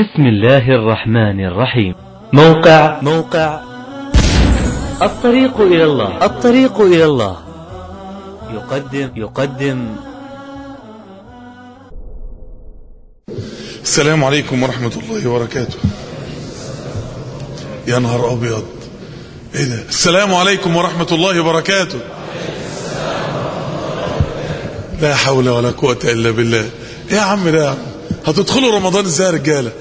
بسم الله الرحمن الرحيم موقع موقع الطريق إلى الله الطريق إلى الله يقدم يقدم السلام عليكم ورحمة الله وبركاته يا نهار أبيض إيه ده السلام عليكم ورحمة الله وبركاته لا حول ولا قوة إلا بالله إيه يا عم ده يا عم هتدخلوا رمضان ازاي يا رجالة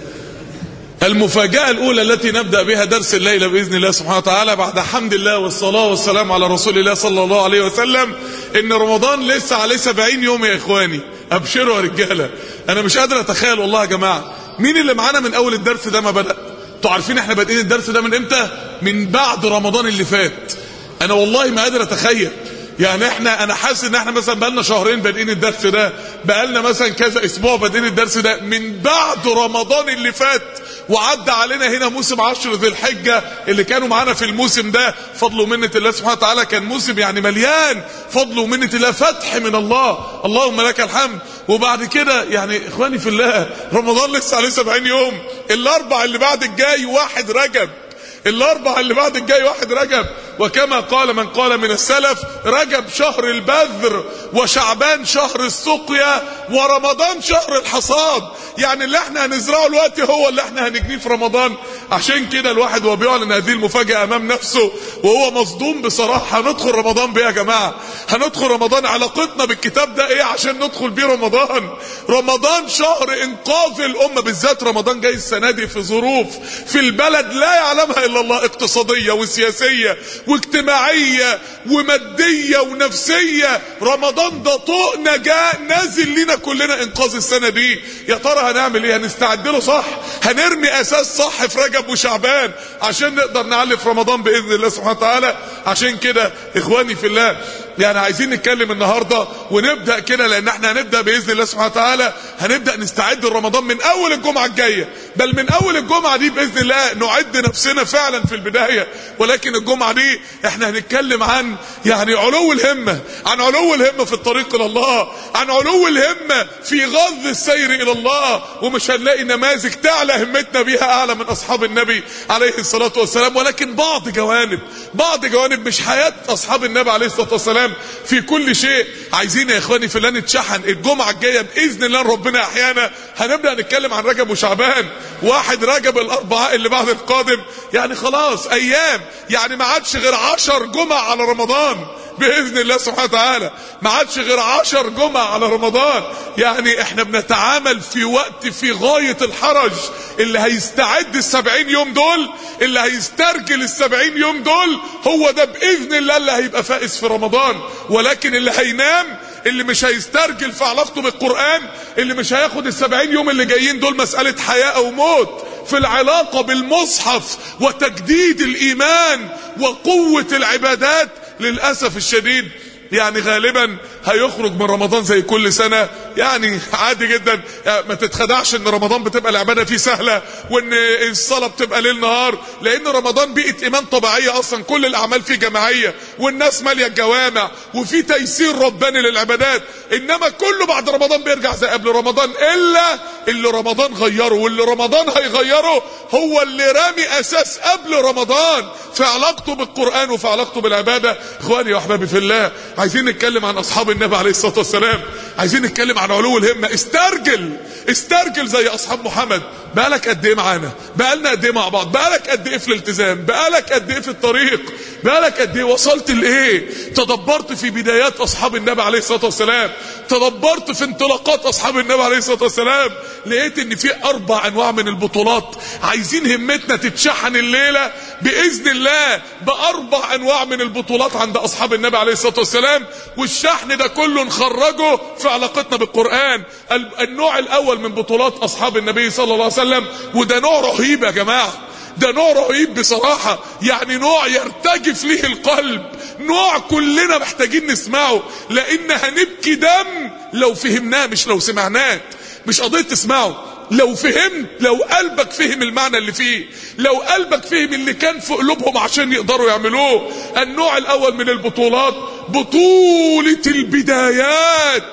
المفاجأة الأولى التي نبدأ بها درس الليلة بإذن الله سبحانه وتعالى بعد حمد الله والصلاة والسلام على رسول الله صلى الله عليه وسلم إن رمضان لسه عليه 70 يوم يا إخواني أبشروا يا رجالة أنا مش قادر أتخيل والله يا جماعة مين اللي معانا من أول الدرس ده ما بدأ انتوا عارفين احنا بادئين الدرس ده من امتى من بعد رمضان اللي فات انا والله ما قادر اتخيل يعني احنا انا حاسس ان احنا مثلا بقالنا شهرين بادئين الدرس ده بقالنا مثلا كذا اسبوع بادئين الدرس ده من بعد رمضان اللي فات وعدى علينا هنا موسم عشر ذي الحجة اللي كانوا معانا في الموسم ده فضل ومنة الله سبحانه وتعالى كان موسم يعني مليان فضل ومنة الله فتح من الله اللهم لك الحمد وبعد كده يعني اخواني في الله رمضان لسه عليه 70 يوم الاربع اللي بعد الجاي واحد رجب الاربع اللي بعد الجاي واحد رجب وكما قال من قال من السلف رجب شهر البذر وشعبان شهر السقيا ورمضان شهر الحصاد يعني اللي احنا هنزرعه الوقت هو اللي احنا هنجنيه في رمضان عشان كده الواحد وهو بيعلن هذه المفاجأة امام نفسه وهو مصدوم بصراحة هندخل رمضان بيه يا جماعة هندخل رمضان علاقتنا بالكتاب ده ايه عشان ندخل بيه رمضان رمضان شهر انقاذ الامة بالذات رمضان جاي السنة دي في ظروف في البلد لا يعلمها الا الله اقتصادية وسياسية واجتماعية ومادية ونفسية رمضان ده طوق نجاة نازل لنا كلنا انقاذ السنة دي يا ترى هنعمل ايه هنستعد له صح هنرمي اساس صح في رجب وشعبان عشان نقدر نعلي في رمضان باذن الله سبحانه وتعالى عشان كده اخواني في الله يعني عايزين نتكلم النهارده ونبدا كده لان احنا هنبدا باذن الله سبحانه وتعالى هنبدا نستعد لرمضان من اول الجمعه الجايه بل من اول الجمعه دي باذن الله نعد نفسنا فعلا في البدايه ولكن الجمعه دي احنا هنتكلم عن يعني علو الهمه عن علو الهمه في الطريق الى الله عن علو الهمه في غض السير الى الله ومش هنلاقي نماذج تعلى همتنا بيها اعلى من اصحاب النبي عليه الصلاه والسلام ولكن بعض جوانب بعض جوانب مش حياه اصحاب النبي عليه الصلاه والسلام في كل شيء عايزين يا اخواني في الله نتشحن الجمعه الجايه باذن الله ربنا احيانا هنبدا نتكلم عن رجب وشعبان واحد رجب الاربعاء اللي بعد القادم يعني خلاص ايام يعني ما عادش غير عشر جمع على رمضان باذن الله سبحانه وتعالى ما عادش غير عشر جمع على رمضان يعني احنا بنتعامل في وقت في غايه الحرج اللي هيستعد السبعين يوم دول اللي هيسترجل السبعين يوم دول هو ده باذن الله اللي هيبقى فائز في رمضان ولكن اللي هينام اللي مش هيسترجل في علاقته بالقرآن اللي مش هياخد السبعين يوم اللي جايين دول مسألة حياة او موت في العلاقة بالمصحف وتجديد الايمان وقوة العبادات للأسف الشديد يعني غالبا هيخرج من رمضان زي كل سنة يعني عادي جدا ما تتخدعش ان رمضان بتبقى العبادة فيه سهلة وان الصلاة بتبقى ليل نهار لان رمضان بيئة ايمان طبيعية اصلا كل الاعمال فيه جماعية والناس مالية الجوامع وفي تيسير رباني للعبادات انما كله بعد رمضان بيرجع زي قبل رمضان الا اللي رمضان غيره واللي رمضان هيغيره هو اللي رامي اساس قبل رمضان في علاقته بالقرآن وفي علاقته بالعبادة اخواني واحبابي في الله عايزين نتكلم عن اصحاب النبي عليه الصلاة والسلام عايزين نتكلم عن علو الهمة استرجل استرجل زي اصحاب محمد بقالك قد ايه معانا بقالنا قد ايه مع بعض بقالك قد ايه في الالتزام بقالك قد ايه في الطريق بقالك قد ايه وصلت لايه تدبرت في بدايات اصحاب النبي عليه الصلاه والسلام تدبرت في انطلاقات اصحاب النبي عليه الصلاه والسلام لقيت ان في اربع انواع من البطولات عايزين همتنا تتشحن الليله باذن الله باربع انواع من البطولات عند اصحاب النبي عليه الصلاه والسلام والشحن ده كله نخرجه في علاقتنا بالقران النوع الاول من بطولات اصحاب النبي صلى الله عليه وسلم وده نوع رهيب يا جماعه ده نوع رهيب بصراحة يعني نوع يرتجف ليه القلب نوع كلنا محتاجين نسمعه لان هنبكي دم لو فهمناه مش لو سمعناه مش قضية تسمعه لو فهمت لو قلبك فهم المعنى اللي فيه لو قلبك فهم اللي كان في قلوبهم عشان يقدروا يعملوه النوع الاول من البطولات بطولة البدايات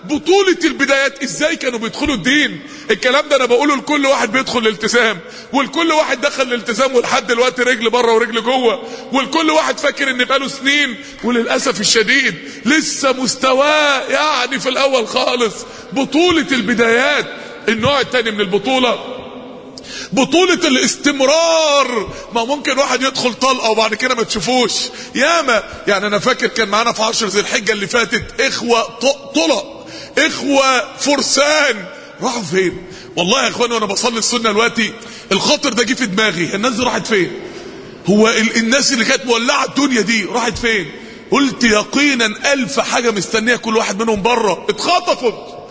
بطولة البدايات ازاي كانوا بيدخلوا الدين الكلام ده انا بقوله لكل واحد بيدخل الالتزام ولكل واحد دخل الالتزام ولحد دلوقتي رجل بره ورجل جوه ولكل واحد فاكر ان بقاله سنين وللاسف الشديد لسه مستواه يعني في الاول خالص بطولة البدايات النوع التاني من البطولة بطولة الاستمرار ما ممكن واحد يدخل طلقة وبعد كده ما تشوفوش ياما يعني انا فاكر كان معانا في عشر ذي الحجة اللي فاتت اخوة طلق اخوة فرسان راحوا فين والله يا اخواني وانا بصلي السنة دلوقتي الخاطر ده جه في دماغي الناس دي راحت فين هو ال الناس اللي كانت مولعة الدنيا دي راحت فين قلت يقينا الف حاجة مستنية كل واحد منهم بره اتخطفوا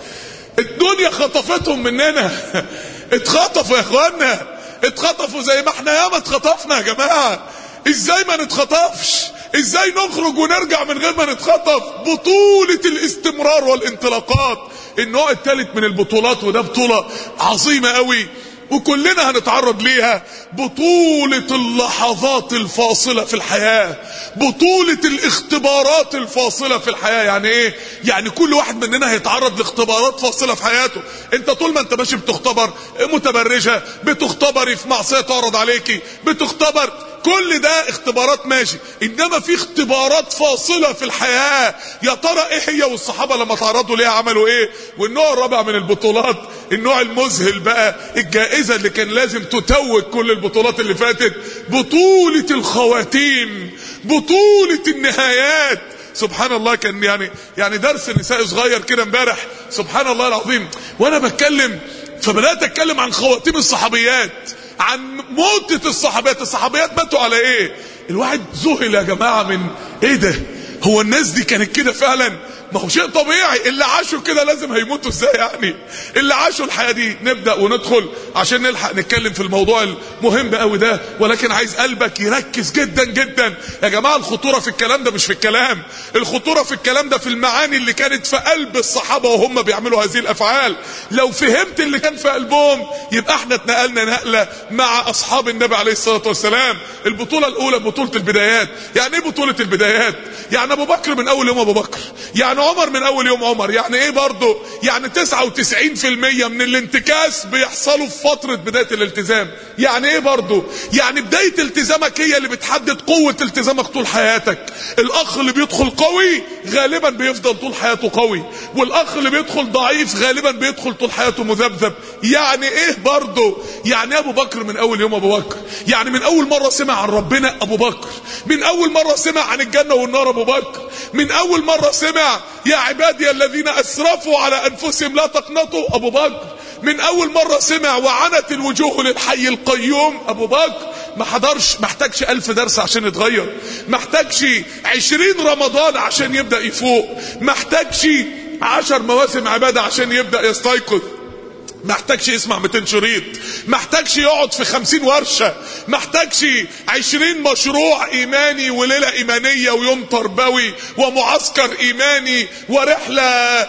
الدنيا خطفتهم مننا اتخطفوا يا اخوانا اتخطفوا زي ما احنا ياما اتخطفنا يا جماعة ازاي ما نتخطفش ازاي نخرج ونرجع من غير ما نتخطف بطولة الاستمرار والانطلاقات النوع الثالث من البطولات وده بطولة عظيمة قوي وكلنا هنتعرض ليها بطولة اللحظات الفاصلة في الحياة بطولة الاختبارات الفاصلة في الحياة يعني ايه يعني كل واحد مننا هيتعرض لاختبارات فاصلة في حياته انت طول ما انت ماشي بتختبر متبرجة بتختبري في معصية تعرض عليكي بتختبر كل ده اختبارات ماشي انما في اختبارات فاصلة في الحياة يا ترى ايه هي والصحابة لما تعرضوا ليها عملوا ايه والنوع الرابع من البطولات النوع المذهل بقى الجائزة اللي كان لازم تتوج كل البطولات اللي فاتت بطولة الخواتيم بطولة النهايات سبحان الله كان يعني يعني درس نساء صغير كده امبارح سبحان الله العظيم وانا بتكلم فبدات اتكلم عن خواتيم الصحابيات عن موتة الصحابيات الصحابيات ماتوا على ايه الواحد ذهل يا جماعة من ايه ده هو الناس دي كانت كده فعلا ما هو شيء طبيعي اللي عاشوا كده لازم هيموتوا ازاي يعني اللي عاشوا الحياة دي نبدأ وندخل عشان نلحق نتكلم في الموضوع المهم قوي ده ولكن عايز قلبك يركز جدا جدا يا جماعة الخطورة في الكلام ده مش في الكلام الخطورة في الكلام ده في المعاني اللي كانت في قلب الصحابة وهم بيعملوا هذه الافعال لو فهمت اللي كان في قلبهم يبقى احنا اتنقلنا نقلة مع اصحاب النبي عليه الصلاة والسلام البطولة الاولى بطولة البدايات يعني ايه بطولة البدايات يعني ابو بكر من اول يوم ابو بكر يعني عمر من اول يوم عمر يعني ايه برضه يعني 99% من الانتكاس بيحصلوا في فترة بداية الالتزام يعني ايه برضه يعني بداية التزامك هي اللي بتحدد قوة التزامك طول حياتك الاخ اللي بيدخل قوي غالبا بيفضل طول حياته قوي والاخ اللي بيدخل ضعيف غالبا بيدخل طول حياته مذبذب يعني ايه برضه يعني ابو بكر من اول يوم ابو بكر يعني من اول مرة سمع عن ربنا ابو بكر من اول مرة سمع عن الجنة والنار ابو بكر من اول مرة سمع يا عبادي الذين اسرفوا على انفسهم لا تقنطوا ابو بكر من اول مرة سمع وعنت الوجوه للحي القيوم ابو بكر ما حضرش محتاجش الف درس عشان يتغير محتاجش عشرين رمضان عشان يبدأ يفوق محتاجش عشر مواسم عبادة عشان يبدأ يستيقظ محتاجش يسمع 200 شريط محتاجش يقعد في 50 ورشة محتاجش 20 مشروع ايماني وليلة ايمانية ويوم تربوي ومعسكر ايماني ورحلة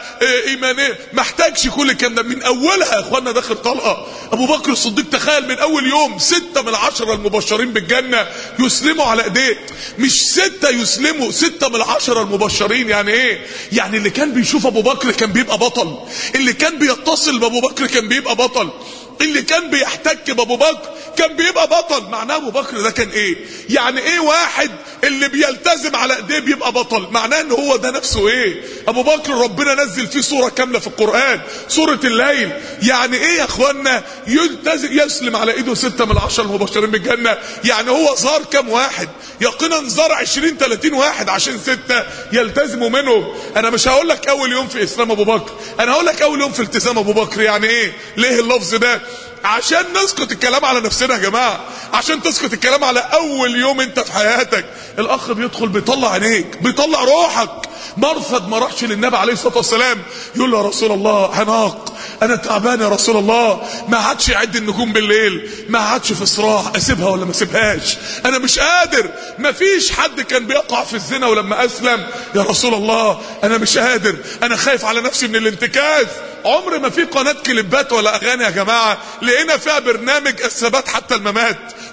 ايمانية محتاجش كل الكلام ده من اولها يا اخوانا داخل طلقة ابو بكر الصديق تخيل من اول يوم ستة من العشرة المبشرين بالجنة يسلموا على ايديه مش ستة يسلموا ستة من العشرة المبشرين يعني ايه يعني اللي كان بيشوف ابو بكر كان بيبقى بطل اللي كان بيتصل بابو بكر كان بيبقى بطل اللي كان بيحتك بابو بكر كان بيبقى بطل معناه ابو بكر ده كان ايه يعني ايه واحد اللي بيلتزم على ايديه بيبقى بطل معناه ان هو ده نفسه ايه ابو بكر ربنا نزل فيه سوره كامله في القران سوره الليل يعني ايه يا اخوانا يلتزم يسلم على ايده ستة من العشر المبشرين بالجنه يعني هو زار كام واحد يقينا زار 20 30 واحد عشان ستة يلتزموا منهم انا مش هقول لك اول يوم في اسلام ابو بكر انا هقول لك اول يوم في التزام ابو بكر يعني ايه ليه اللفظ ده عشان نسقط الكلام على نفسنا يا جماعة عشان تسقط الكلام على اول يوم انت في حياتك الاخ بيدخل بيطلع عينيك بيطلع روحك مرصد ما راحش للنبي عليه الصلاة والسلام يقول له يا رسول الله هناق انا تعبان يا رسول الله ما عادش يعد النجوم بالليل ما عادش في صراع اسيبها ولا ما اسيبهاش انا مش قادر ما فيش حد كان بيقع في الزنا ولما اسلم يا رسول الله انا مش قادر انا خايف على نفسي من الانتكاس عمر ما في قناة كليبات ولا اغاني يا جماعة لقينا فيها برنامج الثبات حتى الممات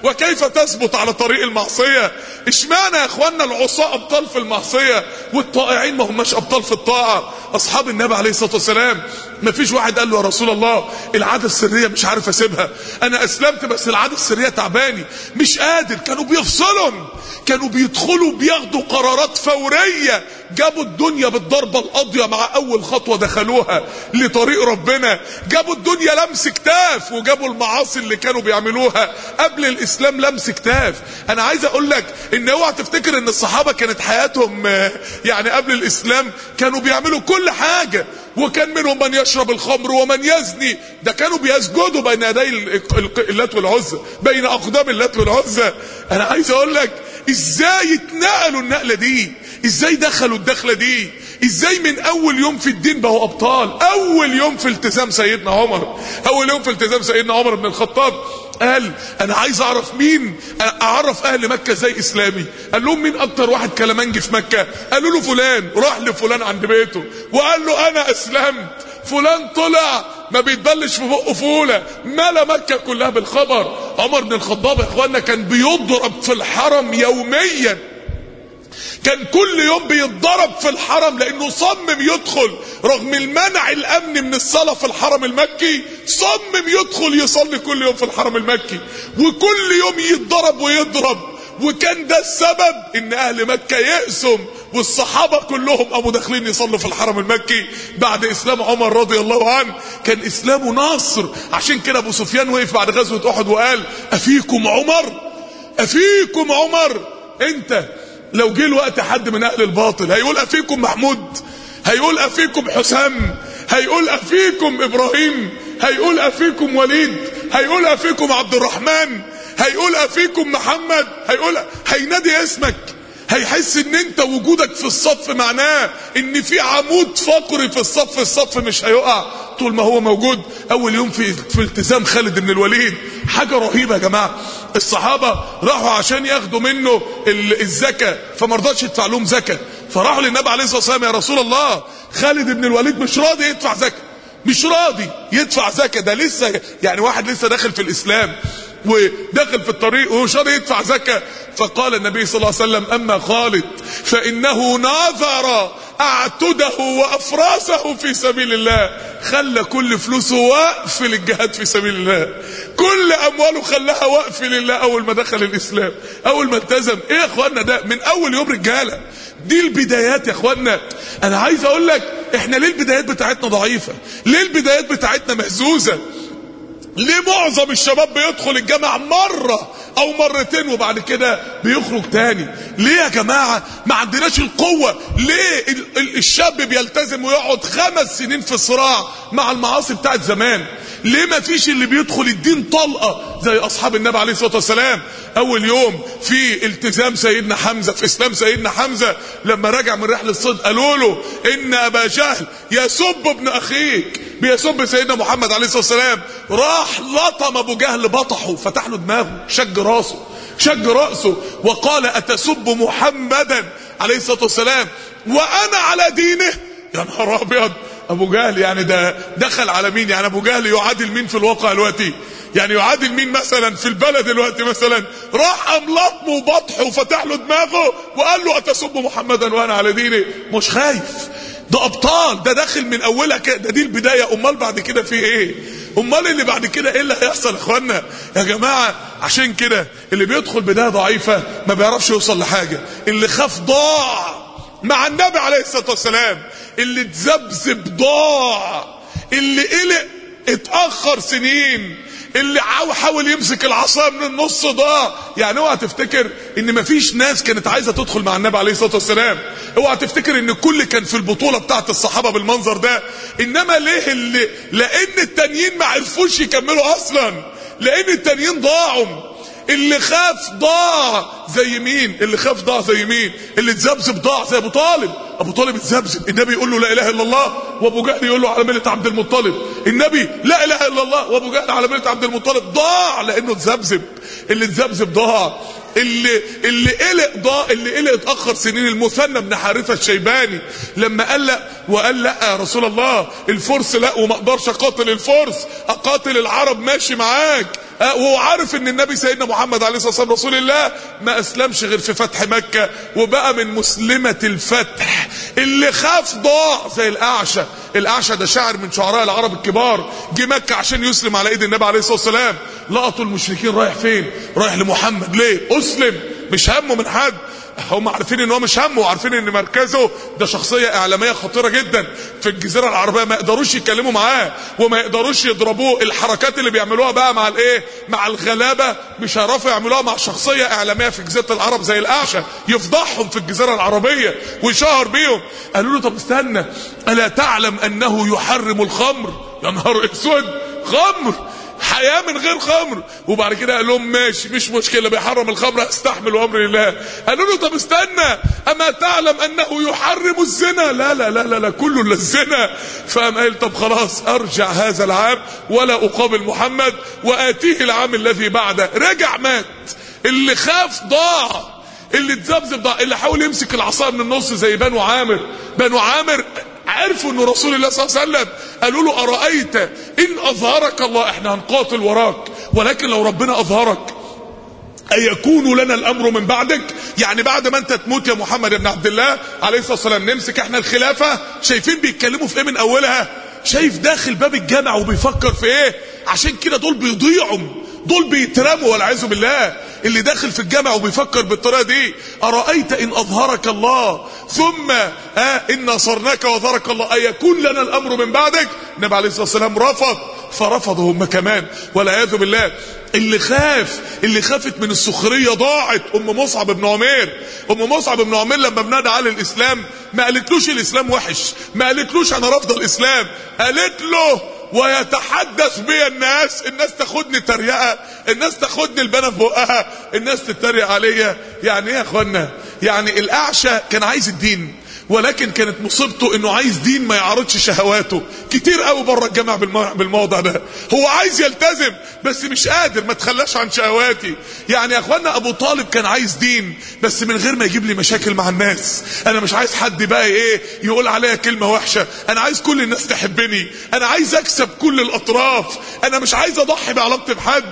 وكيف تثبت على طريق المعصية اشمعنى يا اخوانا العصاة ابطال في المعصية والطائعين ما هماش ابطال في الطاعة اصحاب النبي عليه الصلاة والسلام ما فيش واحد قال له يا رسول الله العادة السرية مش عارف اسيبها انا اسلمت بس العادة السرية تعباني مش قادر كانوا بيفصلهم كانوا بيدخلوا بياخدوا قرارات فورية جابوا الدنيا بالضربة القاضية مع اول خطوة دخلوها لطريق ربنا جابوا الدنيا لمس كتاف وجابوا المعاصي اللي كانوا بيعملوها قبل الاسلام لمس كتاف انا عايز اقول لك ان اوعى تفتكر ان الصحابة كانت حياتهم آه، يعني قبل الاسلام كانوا بيعملوا كل حاجة وكان منهم من يشرب الخمر ومن يزني ده كانوا بيسجدوا بين يدي ال- ال- اللات والعزى بين اقدام اللات والعزى انا عايز اقول لك ازاي اتنقلوا النقله دي ازاي دخلوا الدخله دي ازاي من اول يوم في الدين بقوا ابطال اول يوم في التزام سيدنا عمر اول يوم في التزام سيدنا عمر بن الخطاب قال انا عايز اعرف مين اعرف اهل مكة زي اسلامي قال لهم مين اكتر واحد كلامنجي في مكة قالوا له فلان راح لفلان عند بيته وقال له انا اسلمت فلان طلع ما بيتبلش في بقه فولة ملا مكة كلها بالخبر عمر بن الخطاب يا اخوانا كان بيضرب في الحرم يوميا كان كل يوم بيتضرب في الحرم لانه صمم يدخل رغم المنع الامن من الصلاة في الحرم المكي صمم يدخل يصلي كل يوم في الحرم المكي وكل يوم يتضرب ويضرب وكان ده السبب ان اهل مكة يقسم والصحابة كلهم قاموا داخلين يصلوا في الحرم المكي بعد اسلام عمر رضي الله عنه كان اسلامه ناصر عشان كده ابو سفيان وقف بعد غزوة احد وقال افيكم عمر افيكم عمر انت لو جه الوقت حد من اهل الباطل هيقول افيكم محمود هيقول افيكم حسام هيقول افيكم ابراهيم هيقول افيكم وليد هيقول افيكم عبد الرحمن هيقول افيكم محمد هيقول هينادي اسمك هيحس ان انت وجودك في الصف معناه ان في عمود فقري في الصف الصف مش هيقع طول ما هو موجود اول يوم في في التزام خالد بن الوليد حاجه رهيبه يا جماعه الصحابه راحوا عشان ياخدوا منه ال- الزكاه فما رضاش يدفع لهم زكاه فراحوا للنبي عليه الصلاه والسلام يا رسول الله خالد بن الوليد مش راضي يدفع زكاه مش راضي يدفع زكاه ده لسه يعني واحد لسه داخل في الاسلام وداخل في الطريق ومش راضي يدفع زكاه فقال النبي صلى الله عليه وسلم اما خالد فانه ناظر اعتده وافراسه في سبيل الله خلى كل فلوسه وقف للجهاد في سبيل الله كل امواله خلاها وقف لله اول ما دخل الاسلام اول ما التزم ايه يا اخوانا ده من اول يوم رجاله دي البدايات يا اخوانا انا عايز اقول لك احنا ليه البدايات بتاعتنا ضعيفه ليه البدايات بتاعتنا مهزوزه ليه معظم الشباب بيدخل الجامعة مرة او مرتين وبعد كده بيخرج تاني ليه يا جماعة ما عندناش القوة ليه ال- ال- الشاب بيلتزم ويقعد خمس سنين في صراع مع المعاصي بتاعت زمان ليه ما فيش اللي بيدخل الدين طلقة زي اصحاب النبي عليه الصلاة والسلام اول يوم في التزام سيدنا حمزة في اسلام سيدنا حمزة لما رجع من رحلة الصيد قالوا له ان ابا جهل يسب ابن اخيك بيسب سيدنا محمد عليه الصلاة والسلام راح لطم ابو جهل بطحه فتح له دماغه شج راسه شج رأسه وقال اتسب محمدا عليه الصلاة والسلام وانا على دينه يا نهار ابيض ابو جهل يعني ده دخل على مين يعني ابو جهل يعادل مين في الواقع دلوقتي يعني يعادل مين مثلا في البلد دلوقتي مثلا راح قام لطمه وبطحه وفتح له دماغه وقال له اتسب محمدا وانا على دينه مش خايف ده ابطال ده داخل من اولها كده ده دي البدايه امال بعد كده في ايه امال اللي بعد كده ايه اللي هيحصل يا اخوانا يا جماعه عشان كده اللي بيدخل بدايه ضعيفه ما بيعرفش يوصل لحاجه اللي خاف ضاع مع النبي عليه الصلاه والسلام اللي اتذبذب ضاع اللي قلق اتاخر سنين اللي عاو- حاول يمسك العصا من النص ضاع يعني اوعى تفتكر ان مفيش ناس كانت عايزه تدخل مع النبي عليه الصلاه والسلام اوعى تفتكر ان الكل كان في البطوله بتاعت الصحابه بالمنظر ده انما ليه اللي لان التانيين ما عرفوش يكملوا اصلا لان التانيين ضاعوا اللي خاف ضاع زي مين اللي خاف ضاع زي مين اللي اتذبذب ضاع زي ابو طالب ابو طالب اتذبذب النبي يقول له لا اله الا الله وابو جهل يقول له على مله عبد المطلب النبي لا اله الا الله وابو جهل على مله عبد المطلب ضاع لانه اتذبذب اللي اتذبذب ضاع اللي اللي قلق ضاع اللي قلق اتاخر سنين المثنى بن حارثه الشيباني لما قال لا وقال لا يا رسول الله الفرس لا وما اقدرش اقاتل الفرس اقاتل العرب ماشي معاك آه، وهو عارف ان النبي سيدنا محمد عليه الصلاه والسلام رسول الله ما اسلمش غير في فتح مكه وبقى من مسلمه الفتح اللي خاف ضاع زي الاعشى الاعشى ده شاعر من شعراء العرب الكبار جه مكه عشان يسلم على ايد النبي عليه الصلاه والسلام لقطوا المشركين رايح فين رايح لمحمد ليه اسلم مش همه من حد هم عارفين ان هو مش همه وعارفين ان مركزه ده شخصيه اعلاميه خطيره جدا في الجزيره العربيه ما يقدروش يتكلموا معاه وما يقدروش يضربوه الحركات اللي بيعملوها بقى مع الايه مع الغلابه مش هيعرفوا يعملوها مع شخصيه اعلاميه في جزيره العرب زي الاعشى يفضحهم في الجزيره العربيه ويشهر بيهم قالوا له طب استنى الا تعلم انه يحرم الخمر يا نهار اسود خمر حياة من غير خمر وبعد كده قال لهم ماشي مش مشكلة بيحرم الخمر استحمل امر الله قالوا له طب استنى اما تعلم انه يحرم الزنا لا لا لا لا, لا كله الا الزنا فقام قال طب خلاص ارجع هذا العام ولا اقابل محمد واتيه العام الذي بعده رجع مات اللي خاف ضاع اللي اتذبذب ضاع اللي حاول يمسك العصا من النص زي بنو عامر بنو عامر عرفوا ان رسول الله صلى الله عليه وسلم قالوا له ارايت ان اظهرك الله احنا هنقاتل وراك ولكن لو ربنا اظهرك أيكون لنا الأمر من بعدك يعني بعد ما أنت تموت يا محمد بن عبد الله عليه الصلاة والسلام نمسك احنا الخلافة شايفين بيتكلموا في ايه من أولها شايف داخل باب الجامع وبيفكر في ايه عشان كده دول بيضيعوا دول بيترموا والعياذ بالله اللي داخل في الجامع وبيفكر بالطريقه دي ارايت ان اظهرك الله ثم آه ان نصرناك واظهرك الله ايكون لنا الامر من بعدك النبي عليه الصلاه والسلام رفض فرفضوا هم كمان والعياذ بالله اللي خاف اللي خافت من السخريه ضاعت ام مصعب بن عمير ام مصعب بن عمير لما بنادى على الاسلام ما قالتلوش الاسلام وحش ما قالتلوش انا رافضه الاسلام قالت له ويتحدث بي الناس الناس تاخدني تريقه الناس تاخدني البنا في بقها الناس تتريق عليا يعني ايه يا اخوانا يعني الاعشى كان عايز الدين ولكن كانت مصيبته انه عايز دين ما يعرضش شهواته كتير قوي بره الجامع بالموضع ده هو عايز يلتزم بس مش قادر ما تخلاش عن شهواتي يعني يا اخوانا ابو طالب كان عايز دين بس من غير ما يجيب لي مشاكل مع الناس انا مش عايز حد بقى ايه يقول عليا كلمه وحشه انا عايز كل الناس تحبني انا عايز اكسب كل الاطراف انا مش عايز اضحي بعلاقتي بحد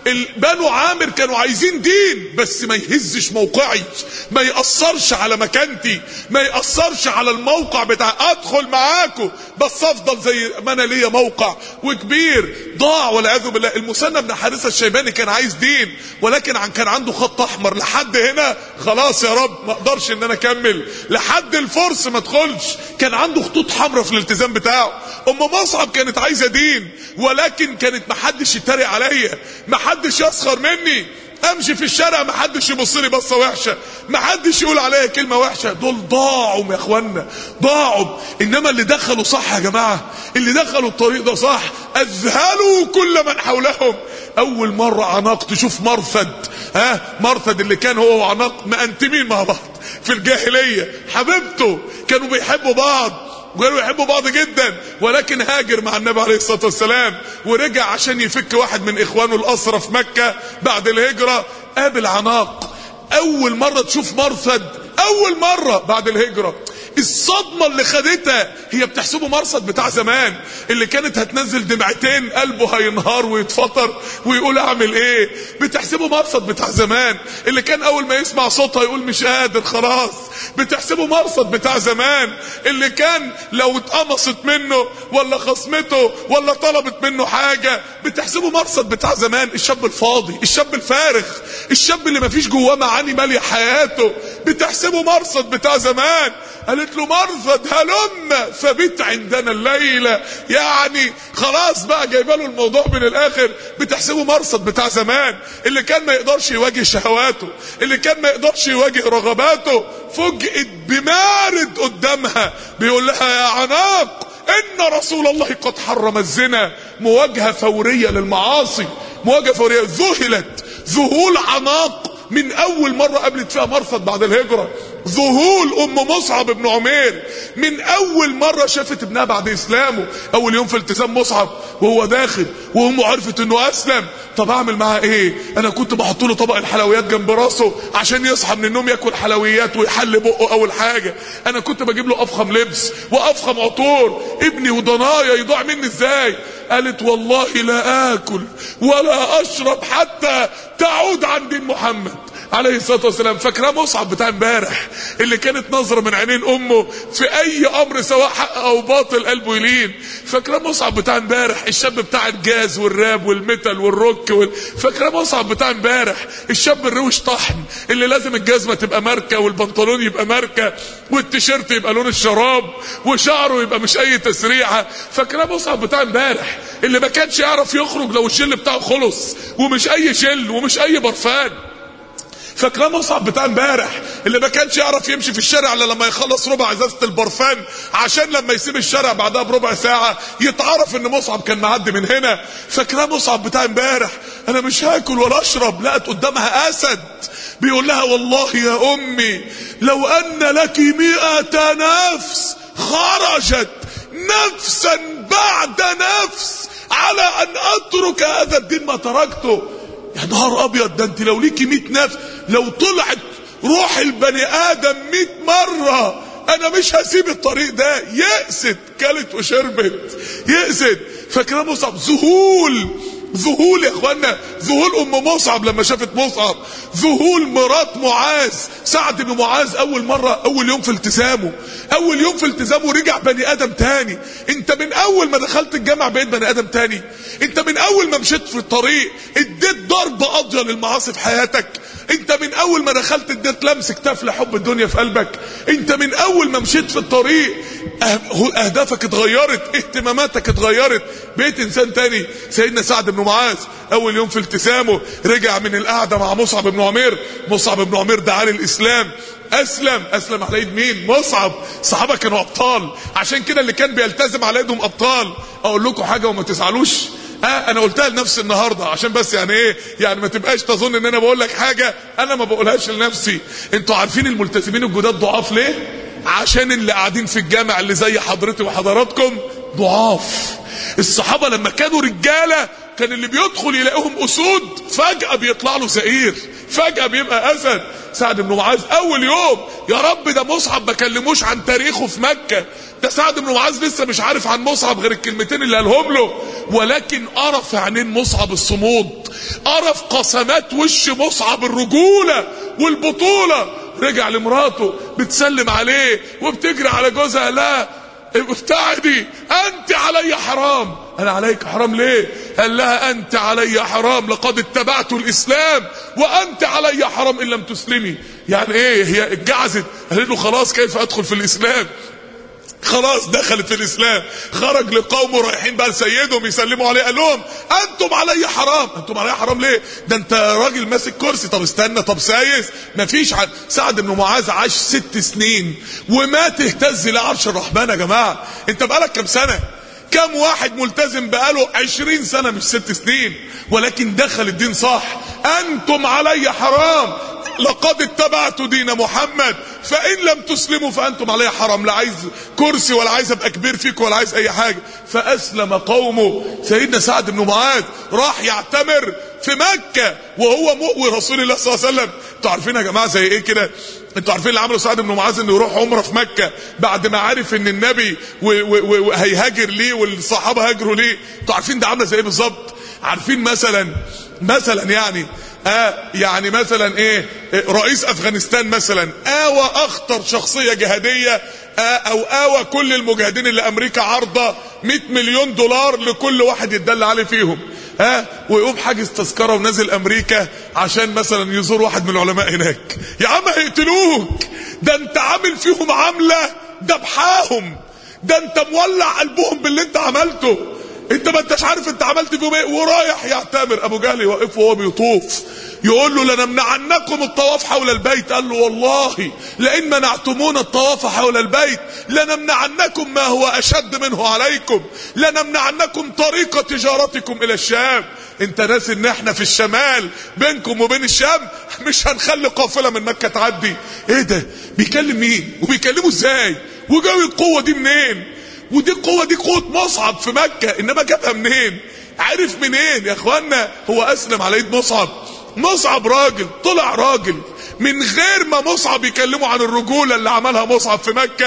بنو عامر كانوا عايزين دين بس ما يهزش موقعي ما يأثرش على مكانتي ما يأثرش على الموقع بتاع ادخل معاكم بس افضل زي ما انا ليا موقع وكبير ضاع والعياذ بالله المثنى بن حارثه الشيباني كان عايز دين ولكن عن كان عنده خط احمر لحد هنا خلاص يا رب ما اقدرش ان انا اكمل لحد الفرس ما ادخلش كان عنده خطوط حمراء في الالتزام بتاعه ام مصعب كانت عايزه دين ولكن كانت محدش يتريق عليا محدش يسخر مني امشي في الشارع محدش يبص لي بصه وحشه محدش يقول عليا كلمه وحشه دول ضاعوا يا اخوانا ضاعوا انما اللي دخلوا صح يا جماعه اللي دخلوا الطريق ده صح اذهلوا كل من حولهم اول مره عناق تشوف مرثد ها مرثد اللي كان هو وعناق مأنتمين مع بعض في الجاهليه حبيبته كانوا بيحبوا بعض وكانوا يحبوا بعض جدا ولكن هاجر مع النبي عليه الصلاه والسلام ورجع عشان يفك واحد من اخوانه الاسرى في مكه بعد الهجره قابل عناق اول مره تشوف مرصد اول مره بعد الهجره الصدمة اللي خدتها هي بتحسبه مرصد بتاع زمان اللي كانت هتنزل دمعتين قلبه هينهار ويتفطر ويقول اعمل ايه بتحسبه مرصد بتاع زمان اللي كان اول ما يسمع صوتها يقول مش قادر خلاص بتحسبه مرصد بتاع زمان اللي كان لو اتقمصت منه ولا خصمته ولا طلبت منه حاجة بتحسبه مرصد بتاع زمان الشاب الفاضي الشاب الفارغ الشاب اللي مفيش جواه معاني مالية حياته بتحسبه مرصد بتاع زمان قالت له مرصد هلم فبت عندنا الليلة يعني خلاص بقى جايبه له الموضوع من الاخر بتحسبه مرصد بتاع زمان اللي كان ما يقدرش يواجه شهواته اللي كان ما يقدرش يواجه رغباته فوجئت بمارد قدامها بيقول لها يا عناق ان رسول الله قد حرم الزنا مواجهة فورية للمعاصي مواجهة فورية ذهلت ذهول عناق من اول مرة قابلت فيها مرصد بعد الهجرة ذهول ام مصعب بن عمير من اول مرة شافت ابنها بعد اسلامه اول يوم في التزام مصعب وهو داخل وامه عرفت انه اسلم طب اعمل معاه ايه انا كنت بحط له طبق الحلويات جنب راسه عشان يصحى من النوم ياكل حلويات ويحل بقه اول حاجة انا كنت بجيب له افخم لبس وافخم عطور ابني وضنايا يضيع مني ازاي قالت والله لا اكل ولا اشرب حتى تعود عن دين محمد عليه الصلاه والسلام فاكراه مصعب بتاع امبارح اللي كانت نظره من عينين امه في اي امر سواء حق او باطل قلبه يلين فاكراه مصعب بتاع امبارح الشاب بتاع الجاز والراب والميتال والروك وال... فاكراه مصعب بتاع امبارح الشاب الروش طحن اللي لازم الجزمه تبقى ماركه والبنطلون يبقى ماركه والتيشيرت يبقى لون الشراب وشعره يبقى مش اي تسريحه فاكراه مصعب بتاع امبارح اللي ما كانش يعرف يخرج لو الشل بتاعه خلص ومش اي شل ومش اي برفان فاكراه مصعب بتاع امبارح اللي ما كانش يعرف يمشي في الشارع الا لما يخلص ربع ازازه البرفان عشان لما يسيب الشارع بعدها بربع ساعه يتعرف ان مصعب كان معدي من هنا فاكراه مصعب بتاع امبارح انا مش هاكل ولا اشرب لقت قدامها اسد بيقول لها والله يا امي لو ان لك مئة نفس خرجت نفسا بعد نفس على ان اترك هذا الدين ما تركته يا نهار ابيض ده انت لو ليكي 100 نفس لو طلعت روح البني ادم 100 مره انا مش هسيب الطريق ده يأست كلت وشربت يأست فاكره مصعب ذهول ذهول يا اخوانا ذهول ام مصعب لما شافت مصعب ذهول مرات معاذ سعد بن معاذ اول مره اول يوم في التزامه اول يوم في التزامه رجع بني ادم تاني انت من اول ما دخلت الجامع بقيت بني ادم تاني انت من اول ما مشيت في الطريق اديت ضربه قاضيه للمعاصي في حياتك انت من اول ما دخلت اديت لمس كتاف لحب الدنيا في قلبك انت من اول ما مشيت في الطريق اهدافك اتغيرت اهتماماتك اتغيرت بقيت انسان تاني سيدنا سعد بن معاذ اول يوم في التزامه رجع من القعده مع مصعب بن عمير مصعب بن عمير دعا للاسلام اسلم اسلم على ايد مين مصعب الصحابه كانوا ابطال عشان كده اللي كان بيلتزم على ايدهم ابطال اقول لكم حاجه وما تزعلوش اه انا قلتها لنفسي النهارده عشان بس يعني ايه يعني ما تبقاش تظن ان انا بقول لك حاجه انا ما بقولهاش لنفسي انتوا عارفين الملتزمين الجداد ضعاف ليه عشان اللي قاعدين في الجامع اللي زي حضرتي وحضراتكم ضعاف الصحابه لما كانوا رجاله كان اللي بيدخل يلاقيهم اسود فجاه بيطلع له زئير فجاه بيبقى اسد سعد بن معاذ اول يوم يا رب ده مصعب ما كلموش عن تاريخه في مكه ده سعد بن معاذ لسه مش عارف عن مصعب غير الكلمتين اللي قالهم له ولكن قرا في عينين مصعب الصمود قرا في قسمات وش مصعب الرجوله والبطوله رجع لمراته بتسلم عليه وبتجري على جوزها لا ابتعدي انت علي حرام انا عليك حرام ليه قال لها انت علي حرام لقد اتبعت الاسلام وانت علي حرام ان لم تسلمي يعني ايه هي اتجعزت قالت له خلاص كيف ادخل في الاسلام خلاص دخلت في الاسلام خرج لقومه رايحين بقى لسيدهم يسلموا عليه قال لهم انتم علي حرام انتم علي حرام ليه ده انت راجل ماسك كرسي طب استنى طب سايس مفيش عن سعد بن معاذ عاش ست سنين ومات اهتز لعرش الرحمن يا جماعه انت بقالك كام سنه كم واحد ملتزم بقاله عشرين سنة مش ست سنين ولكن دخل الدين صح أنتم علي حرام لقد اتبعت دين محمد فإن لم تسلموا فأنتم علي حرام لا عايز كرسي ولا عايز أبقى كبير فيك ولا عايز أي حاجة فأسلم قومه سيدنا سعد بن معاذ راح يعتمر في مكة وهو مؤوي رسول الله صلى الله عليه وسلم انتوا عارفين يا جماعة زي ايه كده انتوا عارفين اللي عمله سعد بن معاذ انه يروح عمره في مكه بعد ما عرف ان النبي هيهاجر ليه والصحابه هاجروا ليه انتوا عارفين ده عامله زي ايه بالظبط عارفين مثلا مثلا يعني آه يعني مثلا ايه رئيس افغانستان مثلا اوى اخطر شخصيه جهاديه آه او اوى كل المجاهدين اللي امريكا عارضه 100 مليون دولار لكل واحد يتدل عليه فيهم ها آه ويقوم حاجز تذكره ونازل امريكا عشان مثلا يزور واحد من العلماء هناك يا عم هيقتلوك ده انت عامل فيهم عامله دبحاهم ده انت مولع قلبهم باللي انت عملته انت ما انتش عارف انت عملت فيهم ايه ورايح يعتمر ابو جهل يوقفه وهو بيطوف يقول له لنمنعنكم الطواف حول البيت قال له والله لئن منعتمونا الطواف حول البيت لنمنعنكم ما هو اشد منه عليكم لنمنعنكم طريق تجارتكم الى الشام انت ناس ان احنا في الشمال بينكم وبين الشام مش هنخلي قافله من مكه تعدي ايه ده بيكلم مين وبيكلمه ازاي وجاوي القوه دي منين ودي القوه دي قوه مصعب في مكه انما جابها منين عارف منين يا اخوانا هو اسلم على ايد مصعب مصعب راجل طلع راجل من غير ما مصعب يكلمه عن الرجولة اللي عملها مصعب في مكة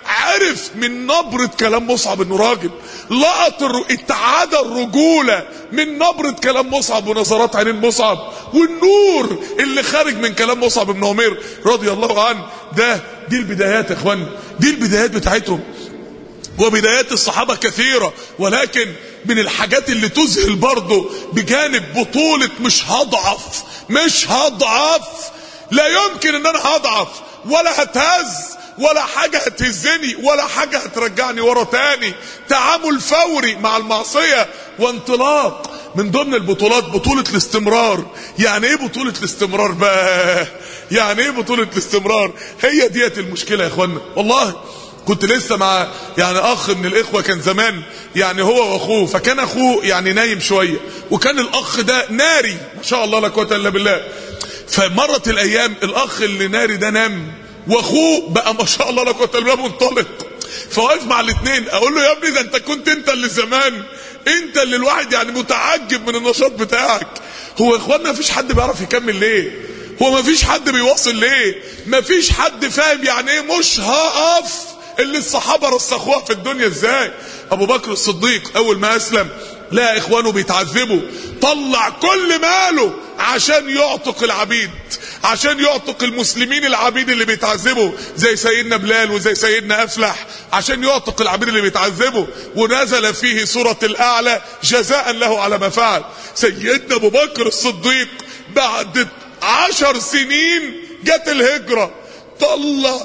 عرف من نبرة كلام مصعب انه راجل لقط الر... اتعادى الرجولة من نبرة كلام مصعب ونظرات عينين مصعب والنور اللي خارج من كلام مصعب بن عمير رضي الله عنه ده دي البدايات يا اخوان دي البدايات بتاعتهم وبدايات الصحابة كثيرة ولكن من الحاجات اللي تذهل برضه بجانب بطولة مش هضعف مش هضعف لا يمكن ان انا هضعف ولا هتهز ولا حاجة هتهزني ولا حاجة هترجعني ورا تاني تعامل فوري مع المعصية وانطلاق من ضمن البطولات بطولة الاستمرار يعني ايه بطولة الاستمرار بقى يعني ايه بطولة الاستمرار هي ديت المشكلة يا اخوانا والله كنت لسه مع يعني اخ من الاخوه كان زمان يعني هو واخوه فكان اخوه يعني نايم شويه وكان الاخ ده ناري ما شاء الله لا قوه الا بالله فمرت الايام الاخ اللي ناري ده نام واخوه بقى ما شاء الله لا قوه الا بالله منطلق فواقف مع الاثنين اقول له يا ابني ده انت كنت انت اللي زمان انت اللي الواحد يعني متعجب من النشاط بتاعك هو يا اخوانا مفيش حد بيعرف يكمل ليه هو مفيش حد بيواصل ليه مفيش حد فاهم يعني ايه مش هقف اللي الصحابة رسخوها في الدنيا ازاي ابو بكر الصديق اول ما اسلم لا اخوانه بيتعذبوا طلع كل ماله عشان يعتق العبيد عشان يعتق المسلمين العبيد اللي بيتعذبوا زي سيدنا بلال وزي سيدنا افلح عشان يعتق العبيد اللي بيتعذبوا ونزل فيه سورة الاعلى جزاء له على ما فعل سيدنا ابو بكر الصديق بعد عشر سنين جت الهجرة طلع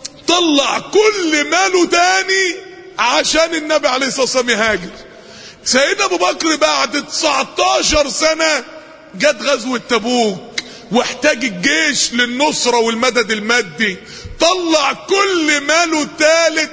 طلع كل ماله تاني عشان النبي عليه الصلاة والسلام يهاجر سيدنا ابو بكر بعد 19 سنة جت غزوة تبوك واحتاج الجيش للنصرة والمدد المادي طلع كل ماله التالت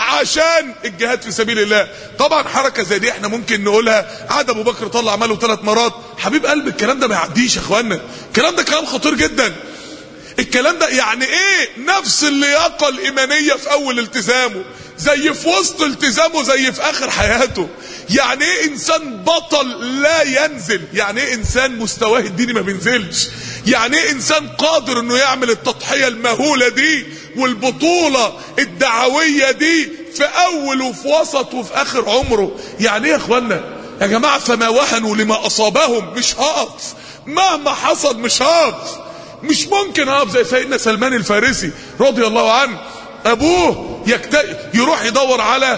عشان الجهاد في سبيل الله طبعا حركة زي دي احنا ممكن نقولها عاد ابو بكر طلع ماله ثلاث مرات حبيب قلب الكلام ده ما يعديش يا اخوانا الكلام ده كلام خطير جدا الكلام ده يعني ايه نفس اللياقة الايمانية في اول التزامه زي في وسط التزامه زي في اخر حياته يعني ايه انسان بطل لا ينزل يعني ايه انسان مستواه الديني ما بينزلش يعني ايه انسان قادر انه يعمل التضحية المهولة دي والبطولة الدعوية دي في اول وفي وسط وفي اخر عمره يعني ايه يا اخوانا يا جماعة فما وهنوا لما اصابهم مش هقف مهما حصل مش هقف مش ممكن اقف زي سيدنا سلمان الفارسي رضي الله عنه ابوه يكت... يروح يدور على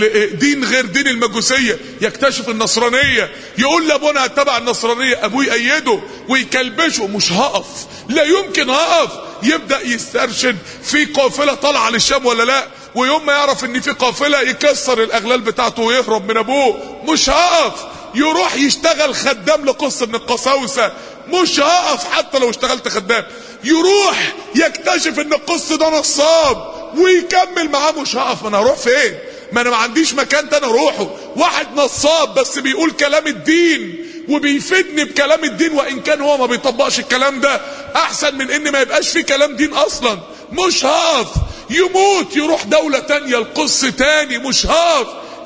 دين غير دين المجوسية يكتشف النصرانية يقول لابونا اتبع النصرانية ابوه يأيده ويكلبشه مش هقف لا يمكن هقف يبدأ يسترشد في قافلة طالعة للشام ولا لا ويوم ما يعرف ان في قافلة يكسر الاغلال بتاعته ويهرب من ابوه مش هقف يروح يشتغل خدام لقص من القساوسة مش هقف حتى لو اشتغلت خدام يروح يكتشف ان القص ده نصاب ويكمل معاه مش هقف ما انا هروح فين ما انا ما عنديش مكان تاني اروحه واحد نصاب بس بيقول كلام الدين وبيفيدني بكلام الدين وان كان هو ما بيطبقش الكلام ده احسن من ان ما يبقاش في كلام دين اصلا مش هقف يموت يروح دولة تانية القص تاني مش هقف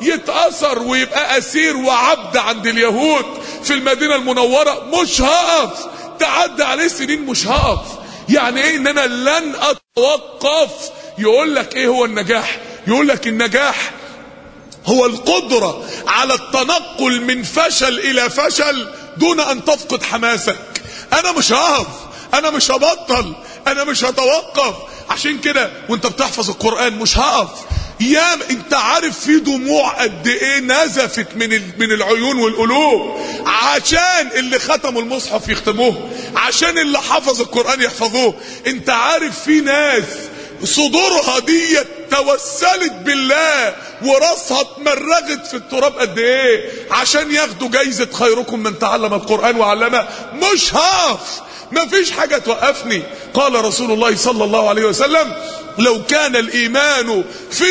يتأثر ويبقى أسير وعبد عند اليهود في المدينة المنورة مش هقف تعدى عليه سنين مش هقف يعني ايه ان انا لن اتوقف يقول لك ايه هو النجاح يقول لك النجاح هو القدرة على التنقل من فشل الى فشل دون ان تفقد حماسك انا مش هقف انا مش هبطل انا مش هتوقف عشان كده وانت بتحفظ القرآن مش هقف يا انت عارف في دموع قد ايه نزفت من من العيون والقلوب عشان اللي ختموا المصحف يختموه عشان اللي حفظ القرآن يحفظوه انت عارف في ناس صدورها دي توسلت بالله وراسها اتمرغت في التراب قد ايه عشان ياخدوا جايزة خيركم من تعلم القرآن وعلمه مش هقف مفيش حاجة توقفني قال رسول الله صلى الله عليه وسلم لو كان الإيمان في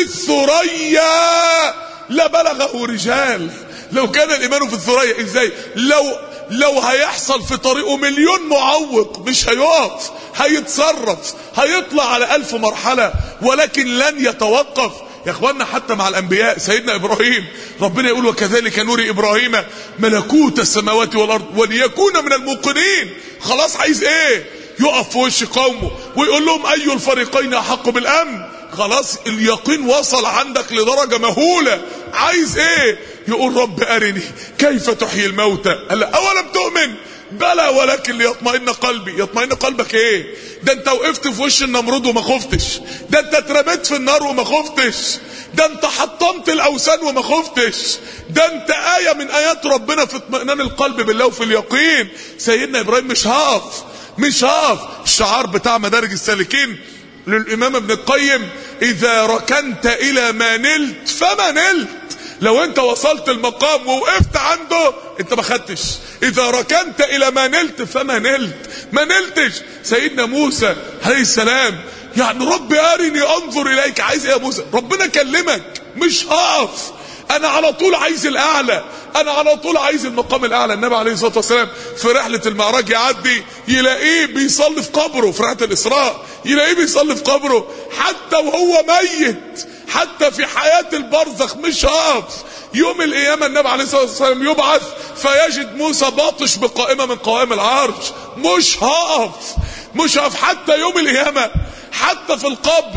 الثريا لبلغه رجال لو كان الإيمان في الثريا إزاي لو لو هيحصل في طريقه مليون معوق مش هيقف هيتصرف هيطلع على ألف مرحلة ولكن لن يتوقف يا اخوانا حتى مع الانبياء سيدنا ابراهيم ربنا يقول وكذلك نور ابراهيم ملكوت السماوات والارض وليكون من الموقنين خلاص عايز ايه يقف في وش قومه ويقول لهم اي الفريقين احق بالامن خلاص اليقين وصل عندك لدرجة مهولة عايز ايه يقول رب ارني كيف تحيي الموتى قال اولم تؤمن بلى ولكن ليطمئن قلبي يطمئن قلبك ايه ده انت وقفت في وش النمرود وما خفتش ده انت اترميت في النار وما خفتش ده انت حطمت الاوثان وما خفتش ده انت آية من آيات ربنا في اطمئنان القلب بالله وفي اليقين سيدنا ابراهيم مش هقف مش هقف الشعار بتاع مدارج السالكين للامام ابن القيم اذا ركنت الى ما نلت فما نلت لو انت وصلت المقام ووقفت عنده انت ما خدتش اذا ركنت الى ما نلت فما نلت ما نلتش سيدنا موسى عليه السلام يعني رب ارني انظر اليك عايز ايه يا موسى ربنا كلمك مش هقف انا على طول عايز الاعلى انا على طول عايز المقام الاعلى النبي عليه الصلاه والسلام في رحله المعراج يعدي يلاقيه بيصلي في قبره في رحله الاسراء يلاقيه بيصلي في قبره حتى وهو ميت حتى في حياه البرزخ مش هقف يوم القيامة النبي عليه الصلاة والسلام يبعث فيجد موسى باطش بقائمة من قوائم العرش مش هقف مش هقف حتى يوم القيامة حتى في القبر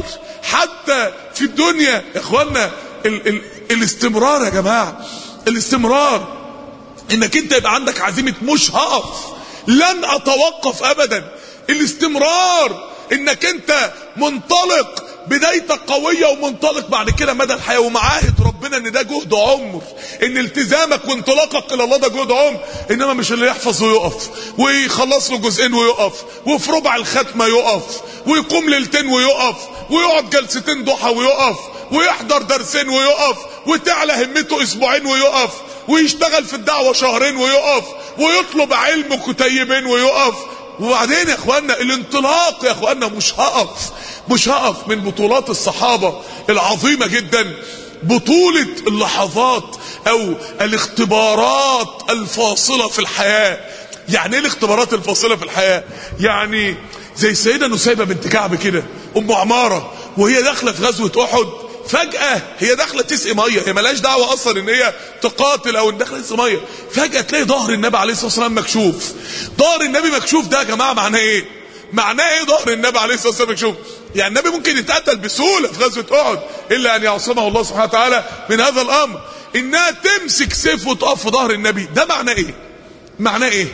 حتى في الدنيا يا اخوانا ال ال الاستمرار يا جماعة الاستمرار انك انت يبقى عندك عزيمة مش هقف لن اتوقف ابدا الاستمرار انك انت منطلق بدايتك قوية ومنطلق بعد كده مدى الحياة ومعاهد ربنا ان ده جهد عمر ان التزامك وانطلاقك الى الله ده جهد عمر انما مش اللي يحفظ ويقف ويخلص له جزئين ويقف وفي ربع الختمة يقف ويقوم ليلتين ويقف ويقعد جلستين ضحى ويقف ويحضر درسين ويقف وتعلى همته اسبوعين ويقف ويشتغل في الدعوة شهرين ويقف ويطلب علم كتيبين ويقف وبعدين يا اخوانا الانطلاق يا اخوانا مش هقف مش هقف من بطولات الصحابة العظيمة جدا بطولة اللحظات او الاختبارات الفاصلة في الحياة يعني ايه الاختبارات الفاصلة في الحياة يعني زي السيدة نسيبة بنت كعب كده ام عمارة وهي داخلة في غزوة احد فجأة هي داخلة تسقي مية هي ملاش دعوة اصلا ان هي تقاتل او ان داخلة تسقي مية فجأة تلاقي ظهر النبي عليه الصلاة والسلام مكشوف ظهر النبي مكشوف ده يا جماعة معناه ايه معناه ايه ظهر النبي عليه الصلاة والسلام مكشوف يعني النبي ممكن يتقتل بسهولة في غزوة احد الا ان يعصمه الله سبحانه وتعالى من هذا الامر انها تمسك سيف وتقف في ظهر النبي ده معناه ايه معناه ايه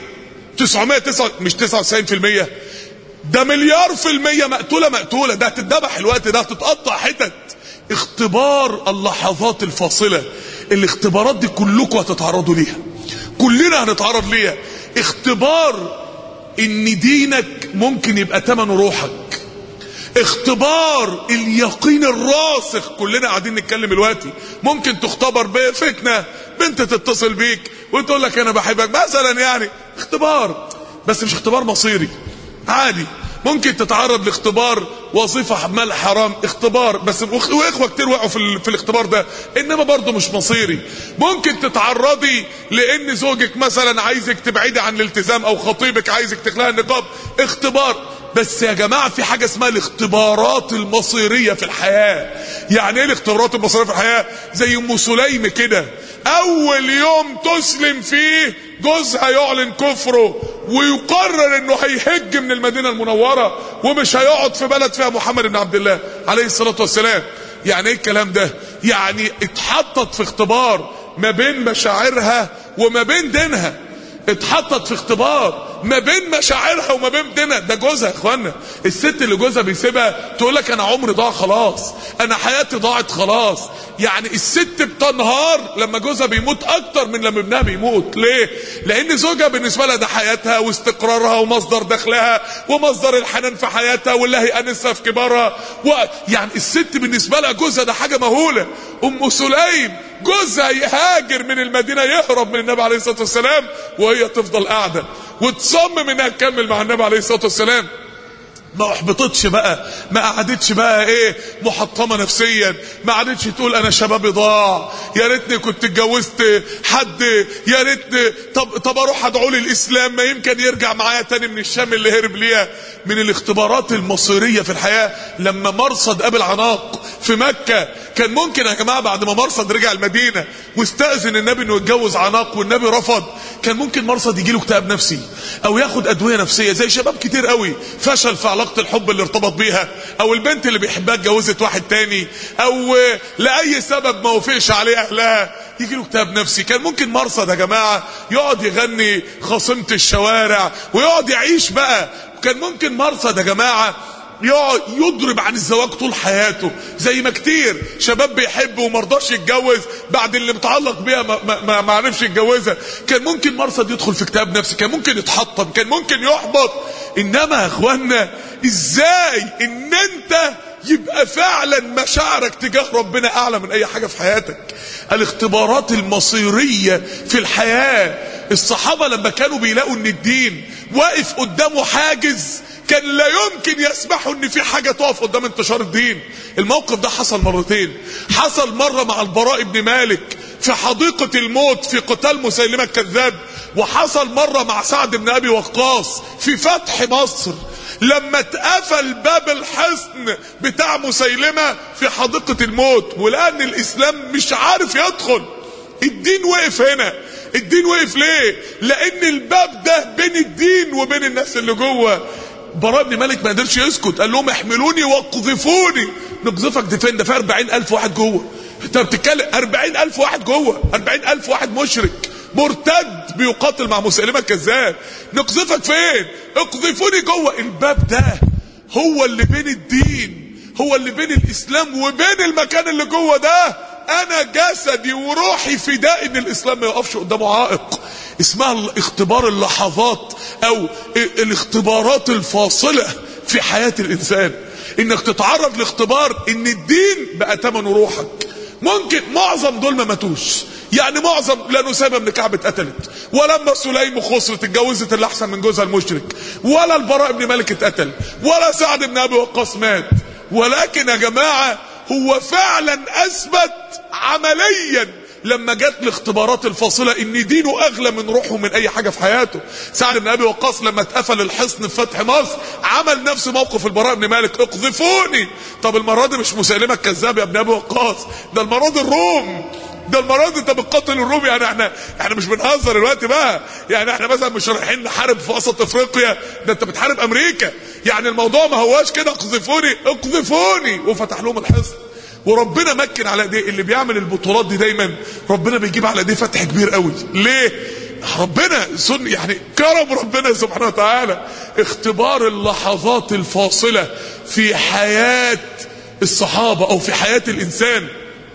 909 مش 99% ده مليار في المية مقتولة مقتولة ده هتتذبح الوقت ده هتتقطع حتت اختبار اللحظات الفاصلة الاختبارات دي كلكم هتتعرضوا ليها كلنا هنتعرض ليها اختبار ان دينك ممكن يبقى تمن روحك اختبار اليقين الراسخ كلنا قاعدين نتكلم دلوقتي ممكن تختبر بفتنة بنت تتصل بيك وتقول لك انا بحبك مثلا يعني اختبار بس مش اختبار مصيري عادي ممكن تتعرض لاختبار وظيفة مال حرام اختبار بس واخوة كتير وقعوا في, في الاختبار ده انما برضه مش مصيري ممكن تتعرضي لان زوجك مثلا عايزك تبعدي عن الالتزام او خطيبك عايزك تخلعي النقاب اختبار بس يا جماعة في حاجة اسمها الاختبارات المصيرية في الحياة يعني ايه الاختبارات المصيرية في الحياة زي ام سليم كده اول يوم تسلم فيه جوزها يعلن كفره ويقرر انه هيهج من المدينة المنورة ومش هيقعد في بلد فيها محمد بن عبد الله عليه الصلاة والسلام يعني ايه الكلام ده يعني اتحطت في اختبار ما بين مشاعرها وما بين دينها اتحطت في اختبار ما بين مشاعرها وما بين دينها ده جوزها يا اخوانا الست اللي جوزها بيسيبها تقول لك انا عمري ضاع خلاص انا حياتي ضاعت خلاص يعني الست بتنهار لما جوزها بيموت اكتر من لما ابنها بيموت ليه لان زوجها بالنسبه لها ده حياتها واستقرارها ومصدر دخلها ومصدر الحنان في حياتها واللي هيأنسها في كبارها و... يعني الست بالنسبه لها جوزها ده حاجه مهوله ام سليم جوزها يهاجر من المدينة يهرب من النبي عليه الصلاة والسلام وهي تفضل قاعدة وتصمم انها تكمل مع النبي عليه الصلاة والسلام ما احبطتش بقى ما قعدتش بقى ايه محطمه نفسيا ما قعدتش تقول انا شبابي ضاع يا ريتني كنت اتجوزت حد يا ريتني طب طب اروح ادعو للاسلام ما يمكن يرجع معايا تاني من الشام اللي هرب ليها من الاختبارات المصيريه في الحياه لما مرصد ابي العناق في مكه كان ممكن يا جماعه بعد ما مرصد رجع المدينه واستاذن النبي انه يتجوز عناق والنبي رفض كان ممكن مرصد يجي له اكتئاب نفسي او ياخد ادويه نفسيه زي شباب كتير قوي فشل في علاقه الحب اللي ارتبط بيها او البنت اللي بيحبها اتجوزت واحد تاني او لاي سبب ما وافقش عليه اهلها يجي له اكتئاب نفسي كان ممكن مرصد يا جماعه يقعد يغني خاصمه الشوارع ويقعد يعيش بقى كان ممكن مرصد يا جماعه يقعد يضرب عن الزواج طول حياته زي ما كتير شباب بيحب ومرضاش يتجوز بعد اللي متعلق بيها ما, ما, ما, ما عرفش يتجوزها كان ممكن مرصد يدخل في اكتئاب نفسي كان ممكن يتحطم كان ممكن يحبط انما يا اخوانا ازاي ان انت يبقى فعلا مشاعرك تجاه ربنا اعلى من اي حاجه في حياتك الاختبارات المصيريه في الحياه الصحابه لما كانوا بيلاقوا ان الدين واقف قدامه حاجز كان لا يمكن يسمحوا ان في حاجه تقف قدام انتشار الدين الموقف ده حصل مرتين حصل مره مع البراء بن مالك في حديقه الموت في قتال مسيلمه الكذاب وحصل مره مع سعد بن ابي وقاص في فتح مصر لما اتقفل باب الحصن بتاع مسيلمة في حديقة الموت ولأن الإسلام مش عارف يدخل الدين وقف هنا الدين وقف ليه لأن الباب ده بين الدين وبين الناس اللي جوه براء بن مالك ما قدرش يسكت قال لهم احملوني وقذفوني نقذفك دي فين ده في 40000 واحد جوه انت بتتكلم 40000 واحد جوه 40000 واحد مشرك مرتد بيقاتل مع مسيلمة الكذاب نقذفك فين اقذفوني جوه الباب ده هو اللي بين الدين هو اللي بين الاسلام وبين المكان اللي جوه ده انا جسدي وروحي فداء ان الاسلام ما يقفش قدامه عائق اسمها اختبار اللحظات او الاختبارات الفاصلة في حياة الانسان انك تتعرض لاختبار ان الدين بقى تمن روحك ممكن معظم دول ما ماتوش يعني معظم لا نسامة بن كعب اتقتلت ولا سليم خسرت اتجوزت اللي احسن من جوزها المشرك ولا البراء بن مالك اتقتل ولا سعد بن ابي وقاص مات ولكن يا جماعة هو فعلا اثبت عمليا لما جت الاختبارات الفاصلة ان دينه اغلى من روحه من اي حاجة في حياته سعد بن ابي وقاص لما اتقفل الحصن في فتح مصر عمل نفس موقف البراء بن مالك اقذفوني طب المرة دي مش مسيلمة الكذاب يا ابن ابي وقاص ده المرة دي الروم ده المرة دي انت بتقاتل الروم يعني احنا احنا مش بنهزر الوقت بقى يعني احنا مثلا مش رايحين نحارب في وسط افريقيا ده انت بتحارب امريكا يعني الموضوع ما هواش كده اقذفوني اقذفوني وفتح لهم الحصن وربنا مكن على ايديه اللي بيعمل البطولات دي دايما ربنا بيجيب على ايديه فتح كبير قوي ليه ربنا سن يعني كرم ربنا سبحانه وتعالى اختبار اللحظات الفاصلة في حياة الصحابة او في حياة الانسان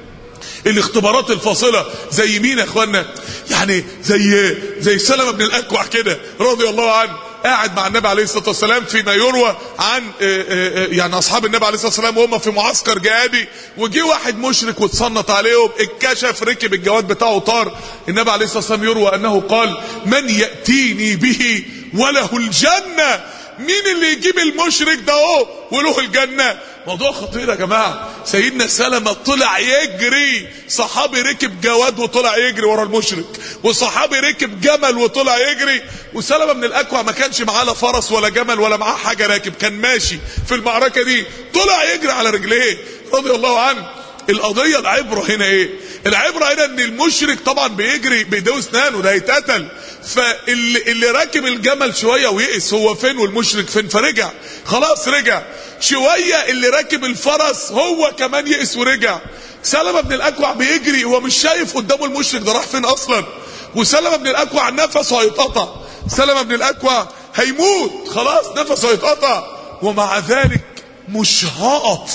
الاختبارات الفاصلة زي مين يا اخوانا يعني زي زي سلمة بن الاكوع كده رضي الله عنه قاعد مع النبي عليه الصلاه والسلام فيما يروى عن يعني اصحاب النبي عليه الصلاه والسلام وهم في معسكر جهادي وجي واحد مشرك واتصنت عليهم اتكشف ركب الجواد بتاعه طار النبي عليه الصلاه والسلام يروى انه قال من ياتيني به وله الجنه مين اللي يجيب المشرك ده اهو وله الجنه موضوع خطير يا جماعه سيدنا سلمة طلع يجري صحابي ركب جواد وطلع يجري ورا المشرك وصحابي ركب جمل وطلع يجري وسلمة من الاكوع ما كانش معاه لا فرس ولا جمل ولا معاه حاجه راكب كان ماشي في المعركه دي طلع يجري على رجليه رضي الله عنه القضيه العبره هنا ايه العبره هنا ان المشرك طبعا بيجري بايديه اسنانه ده هيتقتل فاللي اللي راكب الجمل شويه ويئس هو فين والمشرك فين فرجع خلاص رجع شويه اللي راكب الفرس هو كمان يئس ورجع سلمة بن الاكوع بيجري هو مش شايف قدامه المشرك ده راح فين اصلا وسلمة بن الاكوع نفسه هيتقطع سلمة بن الاكوع هيموت خلاص نفسه هيتقطع ومع ذلك مش هقف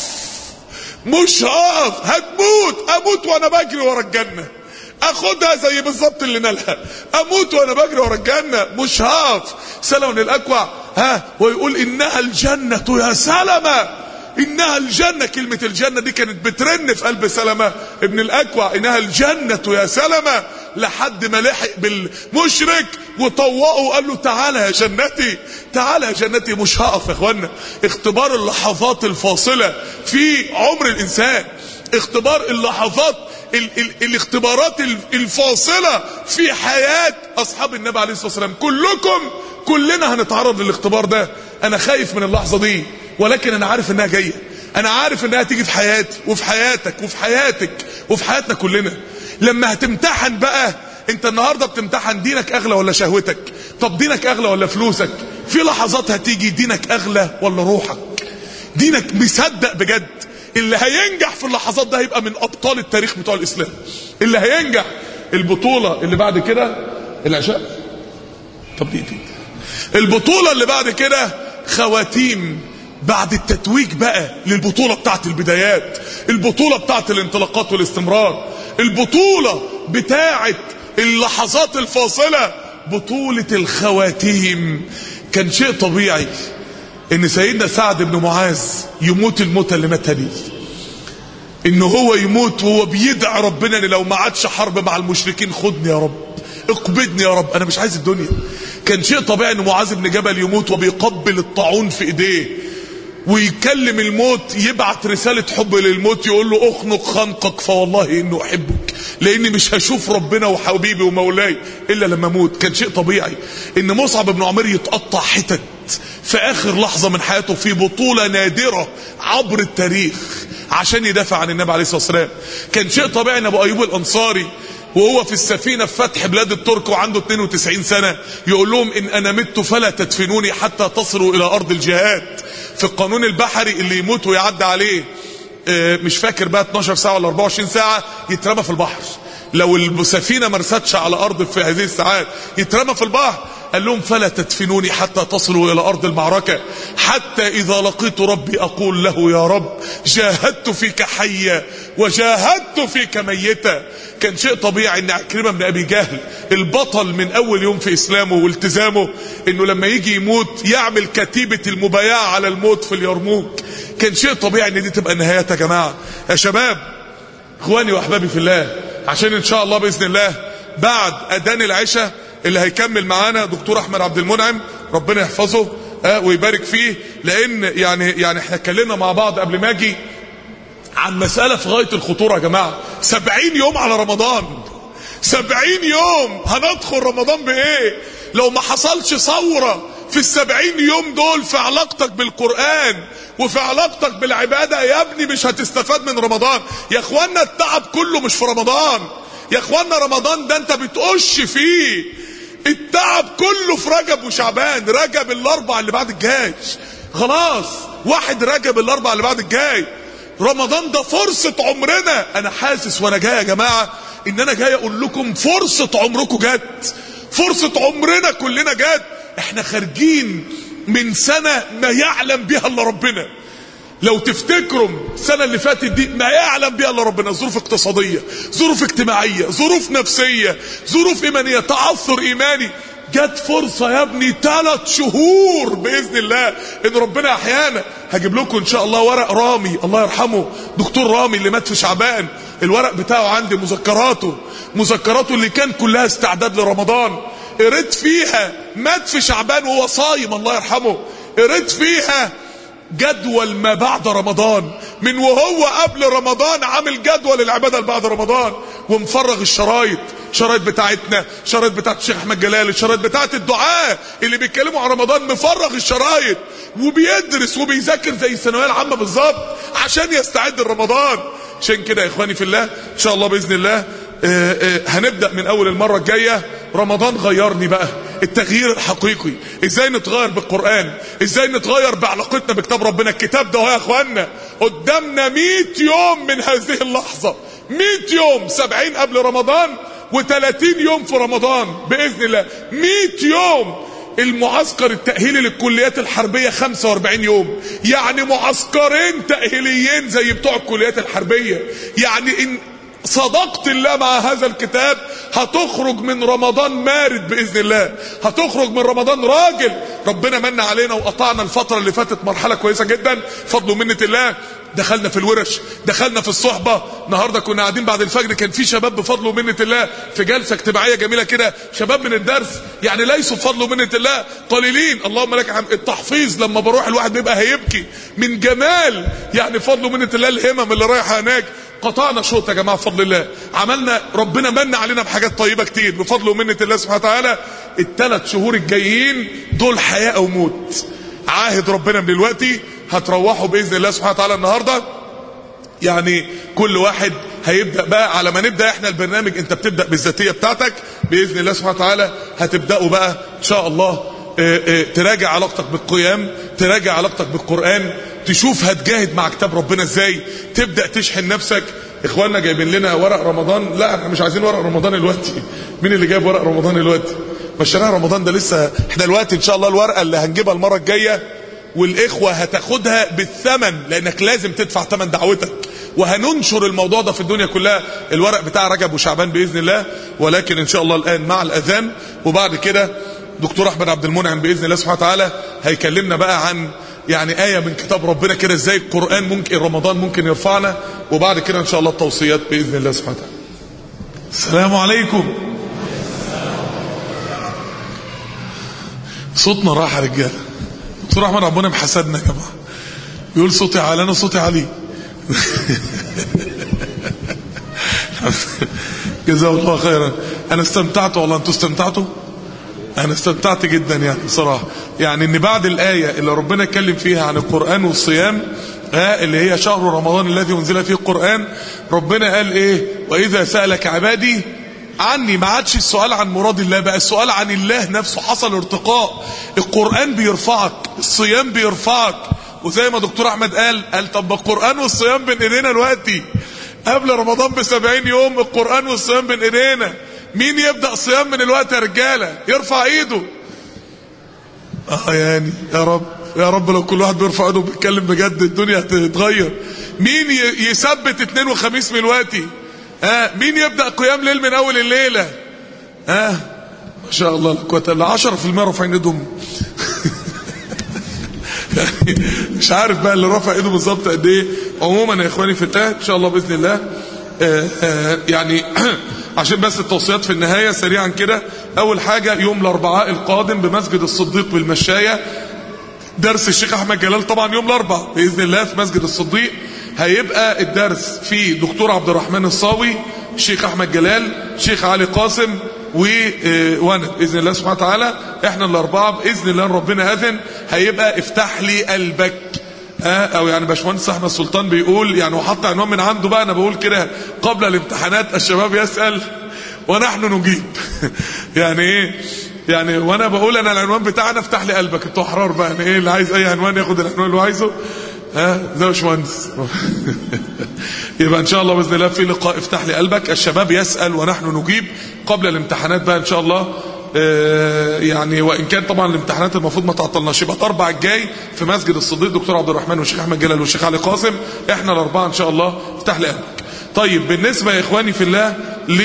مش هقف هتموت اموت وانا بجري ورا الجنه اخدها زي بالظبط اللي نالها اموت وانا بجري ورا الجنه مش هقف سلمة بن الاكوع ها ويقول انها الجنه يا سلمة انها الجنه كلمه الجنه دي كانت بترن في قلب سلمة ابن الاكوع انها الجنه يا سلمة لحد ما لحق بالمشرك وطوقه وقال له تعالى يا جنتي تعالى يا جنتي مش هقف يا اخوانا اختبار اللحظات الفاصله في عمر الانسان اختبار اللحظات ال ال الاختبارات الفاصلة في حياة أصحاب النبي عليه الصلاة والسلام كلكم كلنا هنتعرض للاختبار ده أنا خايف من اللحظة دي ولكن أنا عارف إنها جاية انا عارف انها هتيجي في حياتي وفي حياتك وفي حياتك وفي حياتنا كلنا لما هتمتحن بقى انت النهارده بتمتحن دينك اغلى ولا شهوتك طب دينك اغلى ولا فلوسك في لحظات هتيجي دينك اغلى ولا روحك دينك مصدق بجد اللي هينجح في اللحظات ده هيبقى من ابطال التاريخ بتوع الاسلام اللي هينجح البطوله اللي بعد كده العشاء طب دي دي البطوله اللي بعد كده خواتيم بعد التتويج بقى للبطوله بتاعت البدايات البطوله بتاعت الانطلاقات والاستمرار البطوله بتاعت اللحظات الفاصله بطوله الخواتيم كان شيء طبيعي ان سيدنا سعد بن معاذ يموت الموتة اللي ماتها دي ان هو يموت وهو بيدعي ربنا ان لو ما عادش حرب مع المشركين خدني يا رب اقبضني يا رب انا مش عايز الدنيا كان شيء طبيعي ان معاذ بن جبل يموت وبيقبل الطاعون في ايديه ويكلم الموت يبعت رسالة حب للموت يقول له اخنق خنقك فوالله انه احبك لاني مش هشوف ربنا وحبيبي ومولاي الا لما اموت كان شيء طبيعي ان مصعب بن عمير يتقطع حتت في اخر لحظة من حياته في بطولة نادرة عبر التاريخ عشان يدافع عن النبي عليه الصلاة والسلام كان شيء طبيعي ان ابو ايوب الانصاري وهو في السفينة في فتح بلاد الترك وعنده 92 سنة يقول لهم إن أنا مت فلا تدفنوني حتى تصلوا إلى أرض الجهاد في القانون البحري اللي يموت ويعدي عليه مش فاكر بقى 12 ساعة ولا 24 ساعة يترمى في البحر لو السفينة ما رستش على أرض في هذه الساعات يترمى في البحر قال لهم فلا تدفنوني حتى تصلوا إلى أرض المعركة حتى إذا لقيت ربي أقول له يا رب جاهدت فيك حيا وجاهدت فيك ميتا كان شيء طبيعي ان عكرمة بن أبي جهل البطل من أول يوم في إسلامه والتزامه إنه لما يجي يموت يعمل كتيبة المبايعة على الموت في اليرموك كان شيء طبيعي ان دي تبقى النهايات يا جماعة يا شباب اخواني واحبابي في الله عشان ان شاء الله باذن الله بعد اذان العشاء اللي هيكمل معانا دكتور احمد عبد المنعم ربنا يحفظه آه ويبارك فيه لان يعني يعني احنا اتكلمنا مع بعض قبل ما اجي عن مساله في غايه الخطوره يا جماعه 70 يوم على رمضان 70 يوم هندخل رمضان بايه لو ما حصلش ثوره في السبعين يوم دول في علاقتك بالقرآن وفي علاقتك بالعبادة يا ابني مش هتستفاد من رمضان يا اخوانا التعب كله مش في رمضان يا اخوانا رمضان ده انت بتقش فيه التعب كله في رجب وشعبان رجب الاربع اللي بعد الجاي خلاص واحد رجب الاربع اللي بعد الجاي رمضان ده فرصة عمرنا انا حاسس وانا جاي يا جماعة ان انا جاي اقول لكم فرصة عمركم جت فرصة عمرنا كلنا جت احنا خارجين من سنة ما يعلم بها الا ربنا لو تفتكروا السنة اللي فاتت دي ما يعلم بها الا ربنا ظروف اقتصادية ظروف اجتماعية ظروف نفسية ظروف ايمانية تعثر ايماني جت فرصة يا ابني ثلاث شهور بإذن الله إن ربنا أحيانا هجيب لكم إن شاء الله ورق رامي الله يرحمه دكتور رامي اللي مات في شعبان الورق بتاعه عندي مذكراته مذكراته اللي كان كلها استعداد لرمضان قريت فيها مات في شعبان وهو صايم الله يرحمه قريت فيها جدول ما بعد رمضان من وهو قبل رمضان عامل جدول العباده اللي بعد رمضان ومفرغ الشرايط شرايط بتاعتنا شرايط بتاعت الشيخ احمد جلال الشرايط بتاعت الدعاء اللي بيتكلموا عن رمضان مفرغ الشرايط وبيدرس وبيذاكر زي الثانويه العامه بالظبط عشان يستعد لرمضان عشان كده يا اخواني في الله ان شاء الله باذن الله آآ آآ هنبدأ من أول المرة الجاية رمضان غيرني بقى التغيير الحقيقي ازاي نتغير بالقرآن ازاي نتغير بعلاقتنا بكتاب ربنا الكتاب ده يا اخوانا قدامنا 100 يوم من هذه اللحظة 100 يوم 70 قبل رمضان و30 يوم في رمضان بإذن الله 100 يوم المعسكر التأهيلي للكليات الحربية 45 يوم يعني معسكرين تأهيليين زي بتوع الكليات الحربية يعني إن صدقت الله مع هذا الكتاب هتخرج من رمضان مارد بإذن الله هتخرج من رمضان راجل ربنا من علينا وقطعنا الفترة اللي فاتت مرحلة كويسة جدا فضل ومنة الله دخلنا في الورش دخلنا في الصحبة النهاردة كنا قاعدين بعد الفجر كان في شباب بفضل ومنة الله في جلسة اجتماعية جميلة كده شباب من الدرس يعني ليسوا بفضل ومنة الله قليلين اللهم لك الحمد التحفيظ لما بروح الواحد بيبقى هيبكي من جمال يعني فضل ومنة الله الهمم اللي رايحة هناك قطعنا شوط يا جماعه بفضل الله عملنا ربنا من علينا بحاجات طيبه كتير بفضل ومنه الله سبحانه وتعالى الثلاث شهور الجايين دول حياه او موت عاهد ربنا من دلوقتي هتروحوا باذن الله سبحانه وتعالى النهارده يعني كل واحد هيبدا بقى على ما نبدا احنا البرنامج انت بتبدا بالذاتيه بتاعتك باذن الله سبحانه وتعالى هتبداوا بقى ان شاء الله اه اه تراجع علاقتك بالقيام تراجع علاقتك بالقران تشوف هتجاهد مع كتاب ربنا ازاي تبدا تشحن نفسك اخواننا جايبين لنا ورق رمضان لا احنا مش عايزين ورق رمضان دلوقتي مين اللي جايب ورق رمضان دلوقتي مشيناها رمضان ده لسه احنا دلوقتي ان شاء الله الورقه اللي هنجيبها المره الجايه والاخوه هتاخدها بالثمن لانك لازم تدفع ثمن دعوتك وهننشر الموضوع ده في الدنيا كلها الورق بتاع رجب وشعبان باذن الله ولكن ان شاء الله الان مع الاذان وبعد كده دكتور احمد عبد المنعم باذن الله سبحانه وتعالى هيكلمنا بقى عن يعني آية من كتاب ربنا كده ازاي القرآن ممكن رمضان ممكن يرفعنا وبعد كده ان شاء الله التوصيات بإذن الله سبحانه وتعالى السلام عليكم صوتنا راح يا رجاله دكتور احمد عبد المنعم حسدنا يا جماعه بيقول صوتي عالي انا صوتي عالي جزاه الله خيرا انا استمتعت والله انتوا استمتعتوا انا استمتعت جدا يعني بصراحه يعني ان بعد الايه اللي ربنا اتكلم فيها عن القران والصيام ها اللي هي شهر رمضان الذي انزل فيه القران ربنا قال ايه واذا سالك عبادي عني ما عادش السؤال عن مراد الله بقى السؤال عن الله نفسه حصل ارتقاء القرآن بيرفعك الصيام بيرفعك وزي ما دكتور احمد قال قال طب القرآن والصيام بين ايدينا دلوقتي قبل رمضان بسبعين يوم القرآن والصيام بين ايدينا مين يبدأ صيام من الوقت يا رجالة يرفع ايده اه يعني يا رب يا رب لو كل واحد بيرفع ايده وبيتكلم بجد الدنيا هتتغير مين يثبت اثنين وخميس من الوقتي ها آه مين يبدأ قيام ليل من أول الليلة ها آه ما شاء الله لا قوه الا 10% رافعين ايدهم يعني مش عارف بقى اللي رافع ايده بالظبط قد ايه عموما يا اخواني في الله ان شاء الله باذن الله آآ آآ يعني عشان بس التوصيات في النهايه سريعا كده اول حاجه يوم الاربعاء القادم بمسجد الصديق بالمشايه درس الشيخ احمد جلال طبعا يوم الاربعاء باذن الله في مسجد الصديق هيبقى الدرس في دكتور عبد الرحمن الصاوي الشيخ احمد جلال الشيخ علي قاسم و وانا باذن الله سبحانه وتعالى احنا الاربعه باذن الله ربنا اذن هيبقى افتح لي قلبك ها او يعني باشمهندس احمد سلطان بيقول يعني وحط عنوان من عنده بقى انا بقول كده قبل الامتحانات الشباب يسال ونحن نجيب يعني ايه يعني وانا بقول انا العنوان بتاعنا افتح لي قلبك انتوا احرار بقى يعني ايه اللي عايز اي عنوان ياخد العنوان اللي هو عايزه ها زي باشمهندس يبقى ان شاء الله باذن الله في لقاء افتح لي قلبك الشباب يسال ونحن نجيب قبل الامتحانات بقى ان شاء الله اه يعني وان كان طبعا الامتحانات المفروض ما تعطلناش يبقى الاربع الجاي في مسجد الصديق دكتور عبد الرحمن والشيخ احمد جلال والشيخ علي قاسم احنا الاربعه ان شاء الله افتح لي قلبك طيب بالنسبه يا اخواني في الله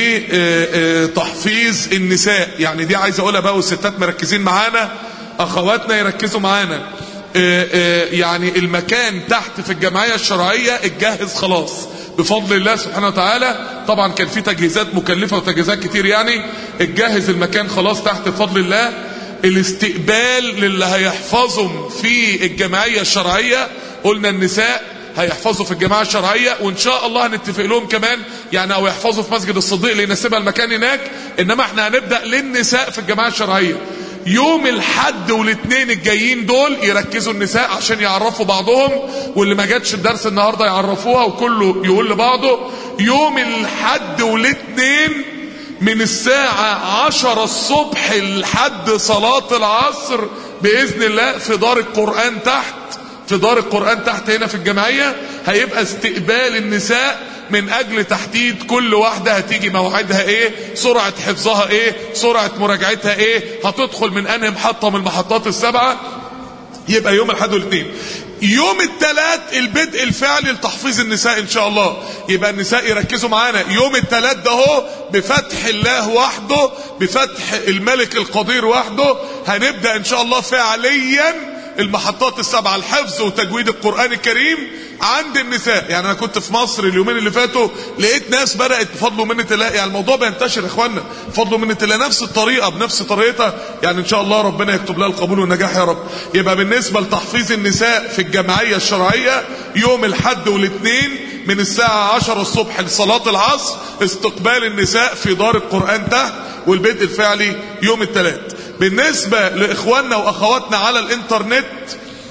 لتحفيظ النساء يعني دي عايز اقولها بقى والستات مركزين معانا اخواتنا يركزوا معانا يعني المكان تحت في الجمعية الشرعية اتجهز خلاص بفضل الله سبحانه وتعالى طبعا كان في تجهيزات مكلفة وتجهيزات كتير يعني اتجهز المكان خلاص تحت بفضل الله الاستقبال للي هيحفظهم في الجمعية الشرعية قلنا النساء هيحفظوا في الجماعة الشرعية وان شاء الله هنتفق لهم كمان يعني او يحفظوا في مسجد الصديق ليناسبها المكان هناك انما احنا هنبدأ للنساء في الجماعة الشرعية يوم الحد والاثنين الجايين دول يركزوا النساء عشان يعرفوا بعضهم واللي ما جاتش الدرس النهارده يعرفوها وكله يقول لبعضه يوم الحد والاثنين من الساعة عشرة الصبح لحد صلاة العصر بإذن الله في دار القرآن تحت في دار القرآن تحت هنا في الجمعية هيبقى استقبال النساء من اجل تحديد كل واحدة هتيجي موعدها ايه سرعة حفظها ايه سرعة مراجعتها ايه هتدخل من انهي محطة من المحطات السبعة يبقى يوم الاحد والاثنين يوم الثلاث البدء الفعلي لتحفيظ النساء ان شاء الله يبقى النساء يركزوا معانا يوم الثلاث ده هو بفتح الله وحده بفتح الملك القدير وحده هنبدأ ان شاء الله فعليا المحطات السبعة الحفظ وتجويد القرآن الكريم عند النساء يعني انا كنت في مصر اليومين اللي فاتوا لقيت ناس بدأت بفضل ومنة الله يعني الموضوع بينتشر يا اخوانا بفضل ومنة الله نفس الطريقة بنفس طريقتها يعني ان شاء الله ربنا يكتب لها القبول والنجاح يا رب يبقى بالنسبة لتحفيظ النساء في الجمعية الشرعية يوم الحد والاثنين من الساعة 10 الصبح لصلاة العصر استقبال النساء في دار القرآن تحت والبدء الفعلي يوم الثلاث بالنسبة لإخواننا وأخواتنا على الإنترنت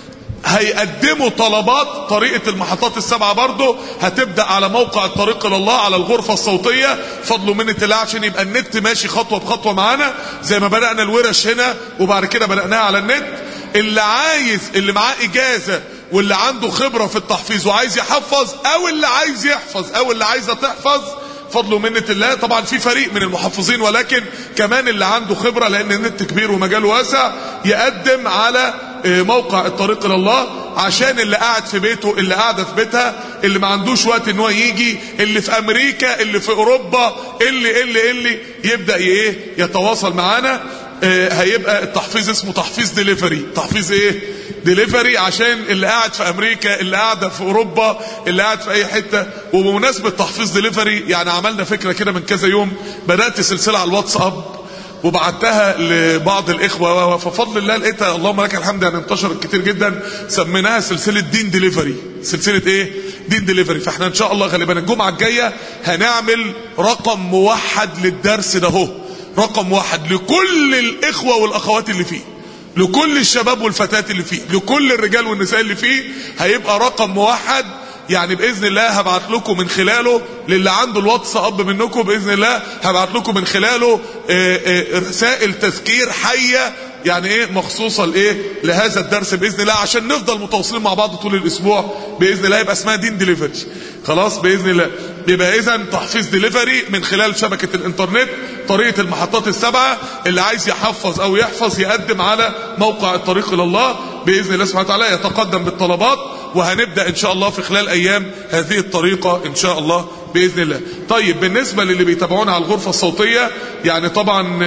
هيقدموا طلبات طريقة المحطات السبعة برضه هتبدأ على موقع الطريق إلى الله على الغرفة الصوتية فضلوا من الله عشان يبقى النت ماشي خطوة بخطوة معانا زي ما بدأنا الورش هنا وبعد كده بدأناها على النت اللي عايز اللي معاه إجازة واللي عنده خبرة في التحفيظ وعايز يحفظ أو اللي عايز يحفظ أو اللي عايزة تحفظ فضل ومنة الله طبعا في فريق من المحفظين ولكن كمان اللي عنده خبرة لان النت كبير ومجاله واسع يقدم على موقع الطريق الى الله عشان اللي قاعد في بيته اللي قاعده في بيتها اللي ما عندوش وقت ان هو يجي اللي في امريكا اللي في اوروبا اللي اللي اللي يبدا ايه يتواصل معانا هيبقى التحفيظ اسمه تحفيظ ديليفري تحفيظ ايه ديليفري عشان اللي قاعد في امريكا اللي قاعده في اوروبا اللي قاعد في اي حته وبمناسبه تحفيظ ديليفري يعني عملنا فكره كده من كذا يوم بدات سلسله على الواتساب وبعتها لبعض الاخوه ففضل الله لقيتها اللهم لك الحمد يعني انتشرت كتير جدا سميناها سلسله دين ديليفري سلسله ايه دين ديليفري فاحنا ان شاء الله غالبا الجمعه الجايه هنعمل رقم موحد للدرس ده اهو رقم واحد لكل الاخوه والاخوات اللي فيه لكل الشباب والفتيات اللي فيه لكل الرجال والنساء اللي فيه هيبقى رقم موحد يعني باذن الله هبعت لكم من خلاله للي عنده الواتس اب منكم باذن الله هبعت لكم من خلاله رسائل تذكير حيه يعني ايه مخصوصه لايه لهذا الدرس باذن الله عشان نفضل متواصلين مع بعض طول الاسبوع باذن الله يبقى اسمها دين ديليفري خلاص باذن الله يبقى اذا تحفيظ ديليفري من خلال شبكه الانترنت طريقه المحطات السبعه اللي عايز يحفظ او يحفظ يقدم على موقع الطريق الى الله باذن الله سبحانه وتعالى يتقدم بالطلبات وهنبدا ان شاء الله في خلال ايام هذه الطريقه ان شاء الله باذن الله طيب بالنسبه للي بيتابعونا على الغرفه الصوتيه يعني طبعا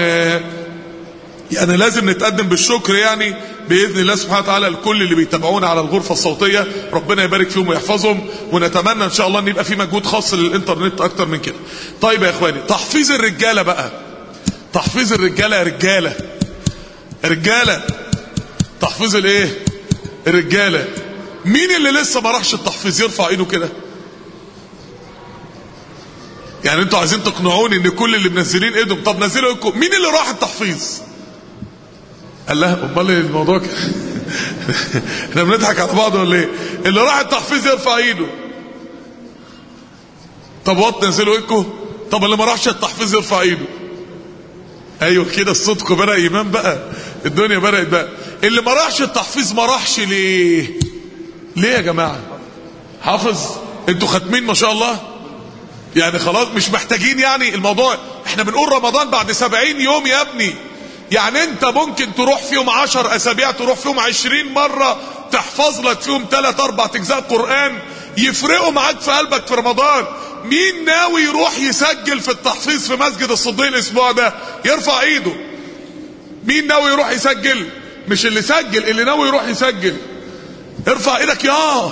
يعني لازم نتقدم بالشكر يعني باذن الله سبحانه وتعالى لكل اللي بيتابعونا على الغرفه الصوتيه ربنا يبارك فيهم ويحفظهم ونتمنى ان شاء الله ان يبقى في مجهود خاص للانترنت اكتر من كده طيب يا اخواني تحفيظ الرجاله بقى تحفيظ الرجاله يا رجاله رجاله تحفيظ الايه الرجاله مين اللي لسه ما راحش التحفيظ يرفع ايده كده يعني انتوا عايزين تقنعوني ان كل اللي منزلين ايدهم طب نزلوا ايدكم مين اللي راح التحفيظ قال لها امال الموضوع كده احنا بنضحك على بعض ولا ايه اللي راح التحفيظ يرفع ايده طب وات نزلوا ايدكم طب اللي ما راحش التحفيظ يرفع ايده ايوه كده الصدق بدا ايمان بقى الدنيا بدات بقى اللي ما راحش التحفيظ ما راحش ليه ليه يا جماعه حافظ انتوا ختمين ما شاء الله يعني خلاص مش محتاجين يعني الموضوع احنا بنقول رمضان بعد سبعين يوم يا ابني يعني انت ممكن تروح فيهم عشر اسابيع تروح فيهم عشرين مرة تحفظ لك فيهم ثلاث اربع اجزاء قرآن يفرقوا معاك في قلبك في رمضان مين ناوي يروح يسجل في التحفيظ في مسجد الصديق الاسبوع ده يرفع ايده مين ناوي يروح يسجل مش اللي سجل اللي ناوي يروح يسجل ارفع ايدك يا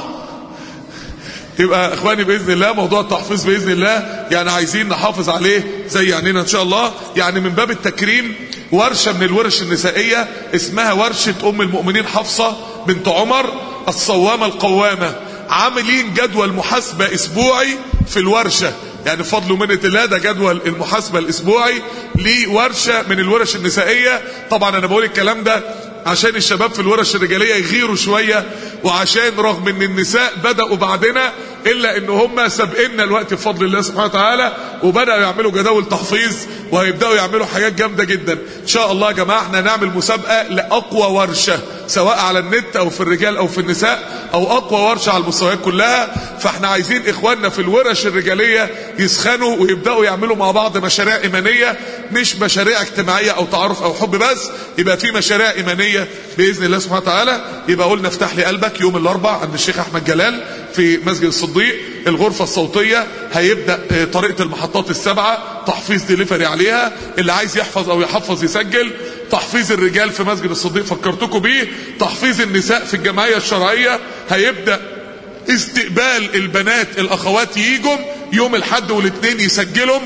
يبقى اخواني باذن الله موضوع التحفيظ باذن الله يعني عايزين نحافظ عليه زي عنينا ان شاء الله يعني من باب التكريم ورشه من الورش النسائيه اسمها ورشه ام المؤمنين حفصه بنت عمر الصوامه القوامه عاملين جدول محاسبه اسبوعي في الورشه يعني بفضل ومنة الله ده جدول المحاسبه الاسبوعي لورشه من الورش النسائيه طبعا انا بقول الكلام ده عشان الشباب في الورش الرجاليه يغيروا شويه وعشان رغم ان النساء بداوا بعدنا الا ان هم سابقنا الوقت بفضل الله سبحانه وتعالى وبداوا يعملوا جداول تحفيظ وهيبداوا يعملوا حاجات جامده جدا ان شاء الله يا جماعه احنا نعمل مسابقه لاقوى ورشه سواء على النت او في الرجال او في النساء او اقوى ورشه على المستويات كلها فاحنا عايزين اخواننا في الورش الرجاليه يسخنوا ويبداوا يعملوا مع بعض مشاريع ايمانيه مش مشاريع اجتماعيه او تعارف او حب بس يبقى في مشاريع ايمانيه باذن الله سبحانه وتعالى يبقى قلنا افتح لي قلبك يوم الاربعاء عند الشيخ احمد جلال في مسجد الصديق الغرفه الصوتيه هيبدا طريقه المحطات السبعه تحفيظ ديليفري عليها اللي عايز يحفظ او يحفظ يسجل تحفيظ الرجال في مسجد الصديق فكرتكم بيه تحفيظ النساء في الجمعيه الشرعيه هيبدا استقبال البنات الاخوات ييجوا يوم الحد والاثنين يسجلهم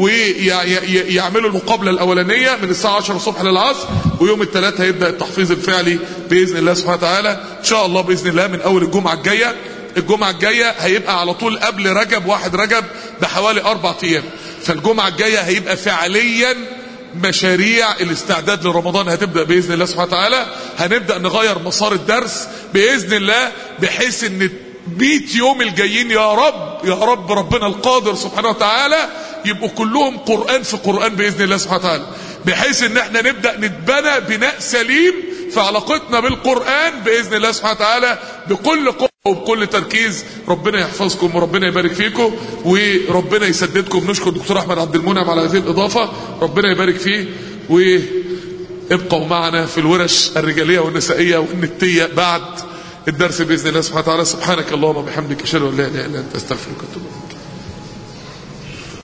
ويعملوا المقابله الاولانيه من الساعه 10 الصبح للعصر ويوم الثلاث هيبدا التحفيظ الفعلي باذن الله سبحانه وتعالى ان شاء الله باذن الله من اول الجمعه الجايه الجمعه الجايه هيبقى على طول قبل رجب واحد رجب بحوالي اربع ايام فالجمعه الجايه هيبقى فعليا مشاريع الاستعداد لرمضان هتبدأ بإذن الله سبحانه وتعالى هنبدأ نغير مسار الدرس بإذن الله بحيث ان 100 يوم الجايين يا رب يا رب ربنا القادر سبحانه وتعالى يبقوا كلهم قرآن في قرآن بإذن الله سبحانه وتعالى بحيث ان احنا نبدأ نتبنى بناء سليم في علاقتنا بالقرآن بإذن الله سبحانه وتعالى بكل قوة وبكل تركيز ربنا يحفظكم وربنا يبارك فيكم وربنا يسددكم نشكر دكتور احمد عبد المنعم على هذه الاضافه ربنا يبارك فيه وابقوا معنا في الورش الرجاليه والنسائيه والنتيه بعد الدرس باذن الله سبحانه وتعالى سبحانك اللهم وبحمدك اشهد ان لا اله الا انت استغفرك واتوب